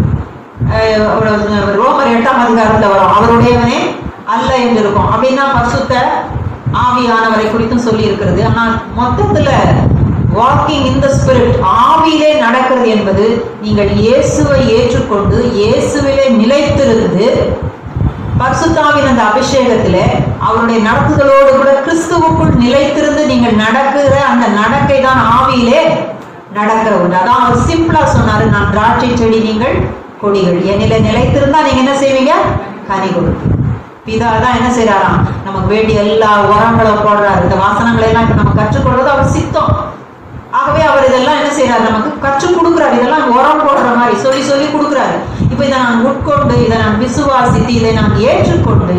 அஹ் ஒரு ரோமர் எட்டாம் அதிகாரத்துல வரும் அவருடையவனே அல்ல என்று இருக்கும் அப்படின்னா பரிசுத்த ஆவியானவரை குறித்தும் சொல்லி இருக்கிறது ஆனால் மொத்தத்துல வாக்கிங் இன் த ஸ்பிரிட் ஆவியிலே நடக்கிறது என்பது நீங்கள் இயேசுவை ஏற்றுக்கொண்டு இயேசுவிலே நிலைத்திருந்து பரிசுத்தாவின் அந்த அபிஷேகத்திலே அவருடைய நடத்துதலோடு கூட கிறிஸ்துவுக்குள் நிலைத்திருந்து நீங்கள் நடக்கிற அந்த நடக்கை தான் ஆவியிலே நடக்கிற ஒன்று அதான் அவர் சிம்பிளா சொன்னாரு நான் திராட்சை செடி நீங்கள் கொடிகள் என்னில நிலைத்திருந்தா நீங்க என்ன செய்வீங்க கனி கொடுப்பீங்க பிதா தான் என்ன செய்யறாராம் நமக்கு வேண்டிய எல்லா உரங்களும் போடுறாரு இந்த வாசனங்களை எல்லாம் இப்ப நம்ம கற்றுக்கொள்வது அவர் சித்தம் ஆகவே அவர் இதெல்லாம் என்ன செய்யறாரு நமக்கு கற்றுக் கொடுக்குறாரு இதெல்லாம் உரம் போடுற மாதிரி சொல்லி சொல்லி கொடுக்குறாரு இப்ப இதை நான் உட்கொண்டு இதை நான் விசுவாசித்து இதை நான் ஏற்றுக்கொண்டு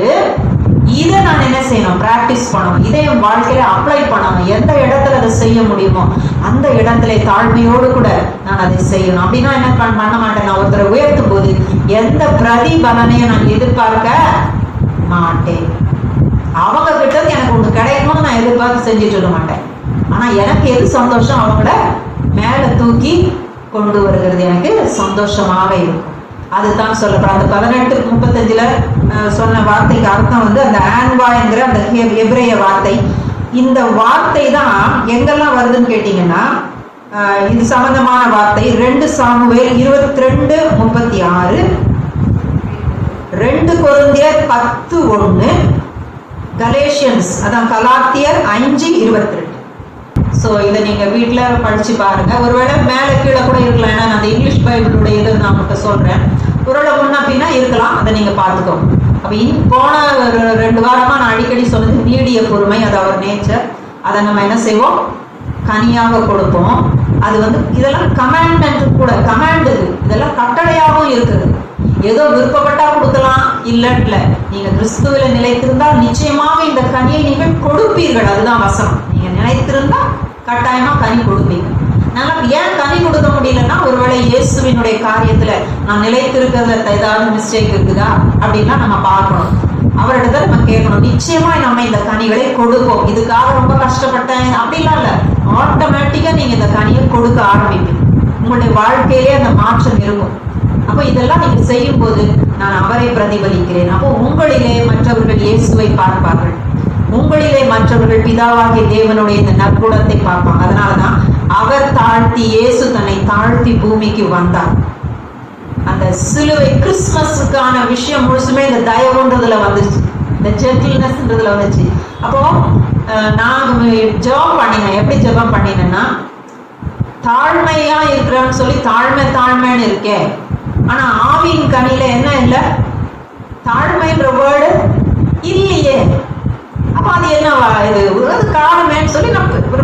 இதை நான் என்ன செய்யணும் பிராக்டிஸ் பண்ணணும் இதை என் வாழ்க்கையில அப்ளை பண்ணணும் எந்த இடத்துல அதை செய்ய முடியுமோ அந்த இடத்துல தாழ்மையோடு கூட நான் அதை செய்யணும் அப்படின்னா என்ன பண்ண பண்ண மாட்டேன் நான் ஒருத்தரை உயர்த்தும் போது எந்த பிரதிபலனையும் நான் எதிர்பார்க்க மாட்டேன் அவங்க கிட்ட இருந்து எனக்கு ஒண்ணு கிடைக்கணும்னு நான் எதிர்பார்த்து செஞ்சுட்டு இருக்க மாட்டேன் ஆனா எனக்கு எது சந்தோஷம் அவங்கள மேல தூக்கி கொண்டு வருகிறது எனக்கு சந்தோஷமாக இருக்கும் அதுதான் சொல்லப்படும் அந்த பதினெட்டு முப்பத்தஞ்சுல அஹ், சொன்ன வார்த்தைக்கு அர்த்தம் வந்து அந்த ஆன்வா என்கிற அந்த ஹெப்- எபிரேய வார்த்தை இந்த வார்த்தை தான் எங்கெல்லாம் வருதுன்னு கேட்டீங்கன்னா அஹ், இது சம்பந்தமான வார்த்தை ரெண்டு சாமுவேல் இருபத்தி ரெண்டு முப்பத்தி ஆறு ரெண்டு கொரிந்தியர் பத்து ஒண்ணு கலேஷியன்ஸ் அதான் கலாத்தியர் அஞ்சு இருபத்தி ரெண்டு ஸோ இதை நீங்க வீட்ல படிச்சு பாருங்க ஒருவேளை மேலே கீழே கூட இருக்கலாம் ஏன்னா நான் அந்த இங்கிலீஷ் பைபிளுடைய இதை நான் உங்களுக்கு சொல்றேன் ஒருவேளை முன்ன பின்னா இருக்கலாம் அதை நீங்க பார்த்துக்கோங்க அப்ப இன் போன ஒரு ரெண்டு வாரமா நான் அடிக்கடி சொன்னது நீடிய பொறுமை அது அவர் நேச்சர் அதை நம்ம என்ன செய்வோம் கனியாக கொடுப்போம் அது வந்து இதெல்லாம் கமாண்ட்மெண்ட் கூட கமாண்ட் இது இதெல்லாம் கட்டளையாகவும் இருக்குது ஏதோ விருப்பப்பட்டா கொடுக்கலாம் இல்லட்ல நீங்க கிறிஸ்துவில நிலைத்திருந்தால் நிச்சயமாக இந்த கனியை நீங்கள் கொடுப்பீர்கள் அதுதான் வசனம் நீங்க நிலைத்திருந்தா கட்டாயமா கனி கொடுப்பீங்க நமக்கு ஏன் கனி கொடுக்க முடியலன்னா ஒருவேளை இயேசுவினுடைய காரியத்துல நான் நிலைத்திருக்கிறதுல ஏதாவது மிஸ்டேக் இருக்குதா அப்படின்னா நம்ம பார்க்கணும் அவரிடத்துல நம்ம கேட்கணும் நிச்சயமா நம்ம இந்த கனிகளை கொடுப்போம் இதுக்காக ரொம்ப கஷ்டப்பட்டேன் அப்படிலாம் இல்ல ஆட்டோமேட்டிக்கா நீங்க இந்த கனியை கொடுக்க ஆரம்பிப்பீங்க உங்களுடைய வாழ்க்கையிலே அந்த மாற்றம் இருக்கும் அப்போ இதெல்லாம் நீங்க செய்யும் போது நான் அவரை பிரதிபலிக்கிறேன் அப்போ உங்களிலே மற்றவர்கள் இயேசுவை பார்ப்பார்கள் உங்களிலே மற்றவர்கள் பிதாவாகிய தேவனுடைய இந்த நற்குணத்தை பார்ப்பாங்க அதனாலதான் அவர் தாழ்த்தி இயேசு தன்னை தாழ்த்தி பூமிக்கு வந்தார் அந்த சிலுவை கிறிஸ்துமஸுக்கான விஷயம் முழுசுமே இந்த தயவுன்றதுல வந்துருச்சு இந்த ஜென்டில்னஸ்ன்றதுல வந்துச்சு அப்போ அஹ், நான் ஜெபம் பண்ணினேன் எப்படி ஜெபம் பண்ணினேன்னா தாழ்மையா இருக்கிறேன்னு சொல்லி தாழ்மை தாழ்மைன்னு இருக்கேன் ஆனா ஆவியின் கனியில என்ன இல்லை தாழ்மைன்ற வேர்டு இல்லையே அப்ப அது என்ன வா- இது அது காரணமேன்னு சொல்லி நான்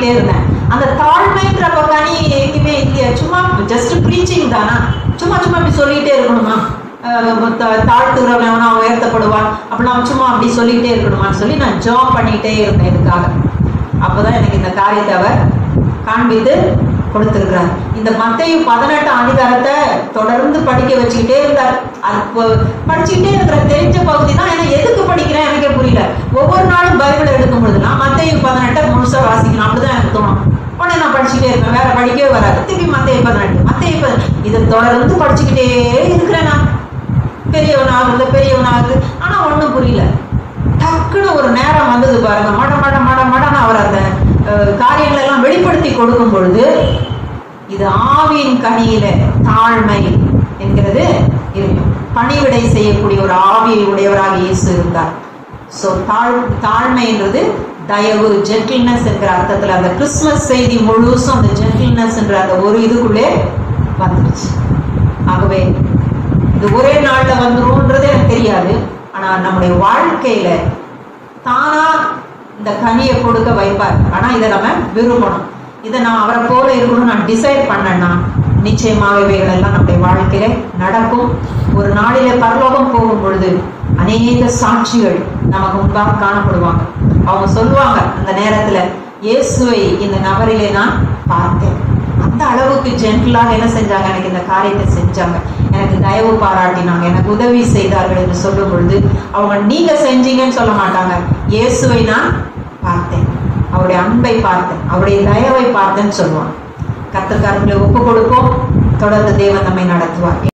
பண்ணிட்டே இருந்தேன் அந்த தாழ்மைன்ற கனி எங்கேயுமே இல்லையா சும்மா ஜஸ்ட் ப்ரீச்சிங் தானா சும்மா சும்மா இப்படி சொல்லிட்டே இருக்கணுமா அஹ் தா- தாழ்த்துறவன் அவனா உயர்த்தப்படுவான் அப்படின்னா சும்மா அப்படி சொல்லிட்டே இருக்கணுமான்னு சொல்லி நான் ஜாப் பண்ணிட்டே இருந்தேன் இதுக்காக அப்பதான் எனக்கு இந்த காரியத்தை அவர் காண்பித்து கொடுத்திருக்கிறார் இந்த மத்தேயு பதினெட்டு அதிகாரத்தை தொடர்ந்து படிக்க வச்சுக்கிட்டே இருந்தார் அது ப- படிச்சுக்கிட்டே இருக்கிற தெரிஞ்ச பகுதி தான் ஏன்னா எதுக்கு படிக்கிறேன் எனக்கே புரியல ஒவ்வொரு நாளும் பைபிள் எடுக்கும் பொழுது நான் மத்தேயு பதினெட்டை முழுசா வாசிக்கணும் அப்படிதான் எனக்கு தோணும் உடனே நான் படிச்சுட்டே இருப்பேன் வேற படிக்கவே வராது திருப்பி மத்தேயு பதினெட்டு மத்தேயு பதினெட்டு இதை தொடர்ந்து படிச்சுக்கிட்டே இருக்கிறேன் நான் பெரியவனாகுது பெரியவனாகுது ஆனா ஒண்ணும் புரியல டக்குன்னு ஒரு நேரம் வந்தது பாருங்க மட மட மட மடன்னு அவர் அந்த அஹ், காரியங்களை எல்லாம் வெளிப்படுத்தி கொடுக்கும் பொழுது இது ஆவியின் கனியில தாழ்மை என்கிறது இருக்கும் பணிவிடை செய்யக்கூடிய ஒரு ஆவியை உடையவராக இயேசு இருந்தார் ஸோ தாழ் தாழ்மைன்றது தயவு ஜென்டில்னஸ் என்கிற அர்த்தத்துல அந்த கிறிஸ்மஸ் செய்தி முழுசும் அந்த ஜென்டில்னஸ் என்ற அந்த ஒரு இதுக்குள்ளே வந்துருச்சு ஆகவே இது ஒரே நாள்ல வந்துரும்ன்றது எனக்கு தெரியாது ஆனா நம்முடைய வாழ்க்கையில தானா இந்த கனியை கொடுக்க வைப்பார் ஆனா இதை நம்ம விரும்பணும் இதை நான் அவரை போல இருக்கணும்னு நான் டிசைட் பண்ணேன்னா நிச்சயமாக இவைகள் எல்லாம் நம்முடைய வாழ்க்கையில நடக்கும் ஒரு நாளிலே பரலோகம் போகும் பொழுது அநேக சாட்சிகள் நமக்கு முன்பாக காணப்படுவாங்க அவங்க சொல்லுவாங்க அந்த நேரத்துல இயேசுவை இந்த நபரிலே நான் பார்த்தேன் அந்த அளவுக்கு ஜென்டிலாக என்ன செஞ்சாங்க எனக்கு இந்த காரியத்தை செஞ்சாங்க எனக்கு தயவு பாராட்டினாங்க எனக்கு உதவி செய்தார்கள் என்று சொல்லும் பொழுது அவங்க நீங்க செஞ்சீங்கன்னு சொல்ல மாட்டாங்க இயேசுவை நான் பார்த்தேன் அவருடைய அன்பை பார்த்தேன் அவருடைய தயவை பார்த்தேன்னு சொல்லுவாங்க கத்தக்காரங்களை ஒப்பு கொடுப்போம் தொடர்ந்து தேவன் நம்மை நடத்துவார்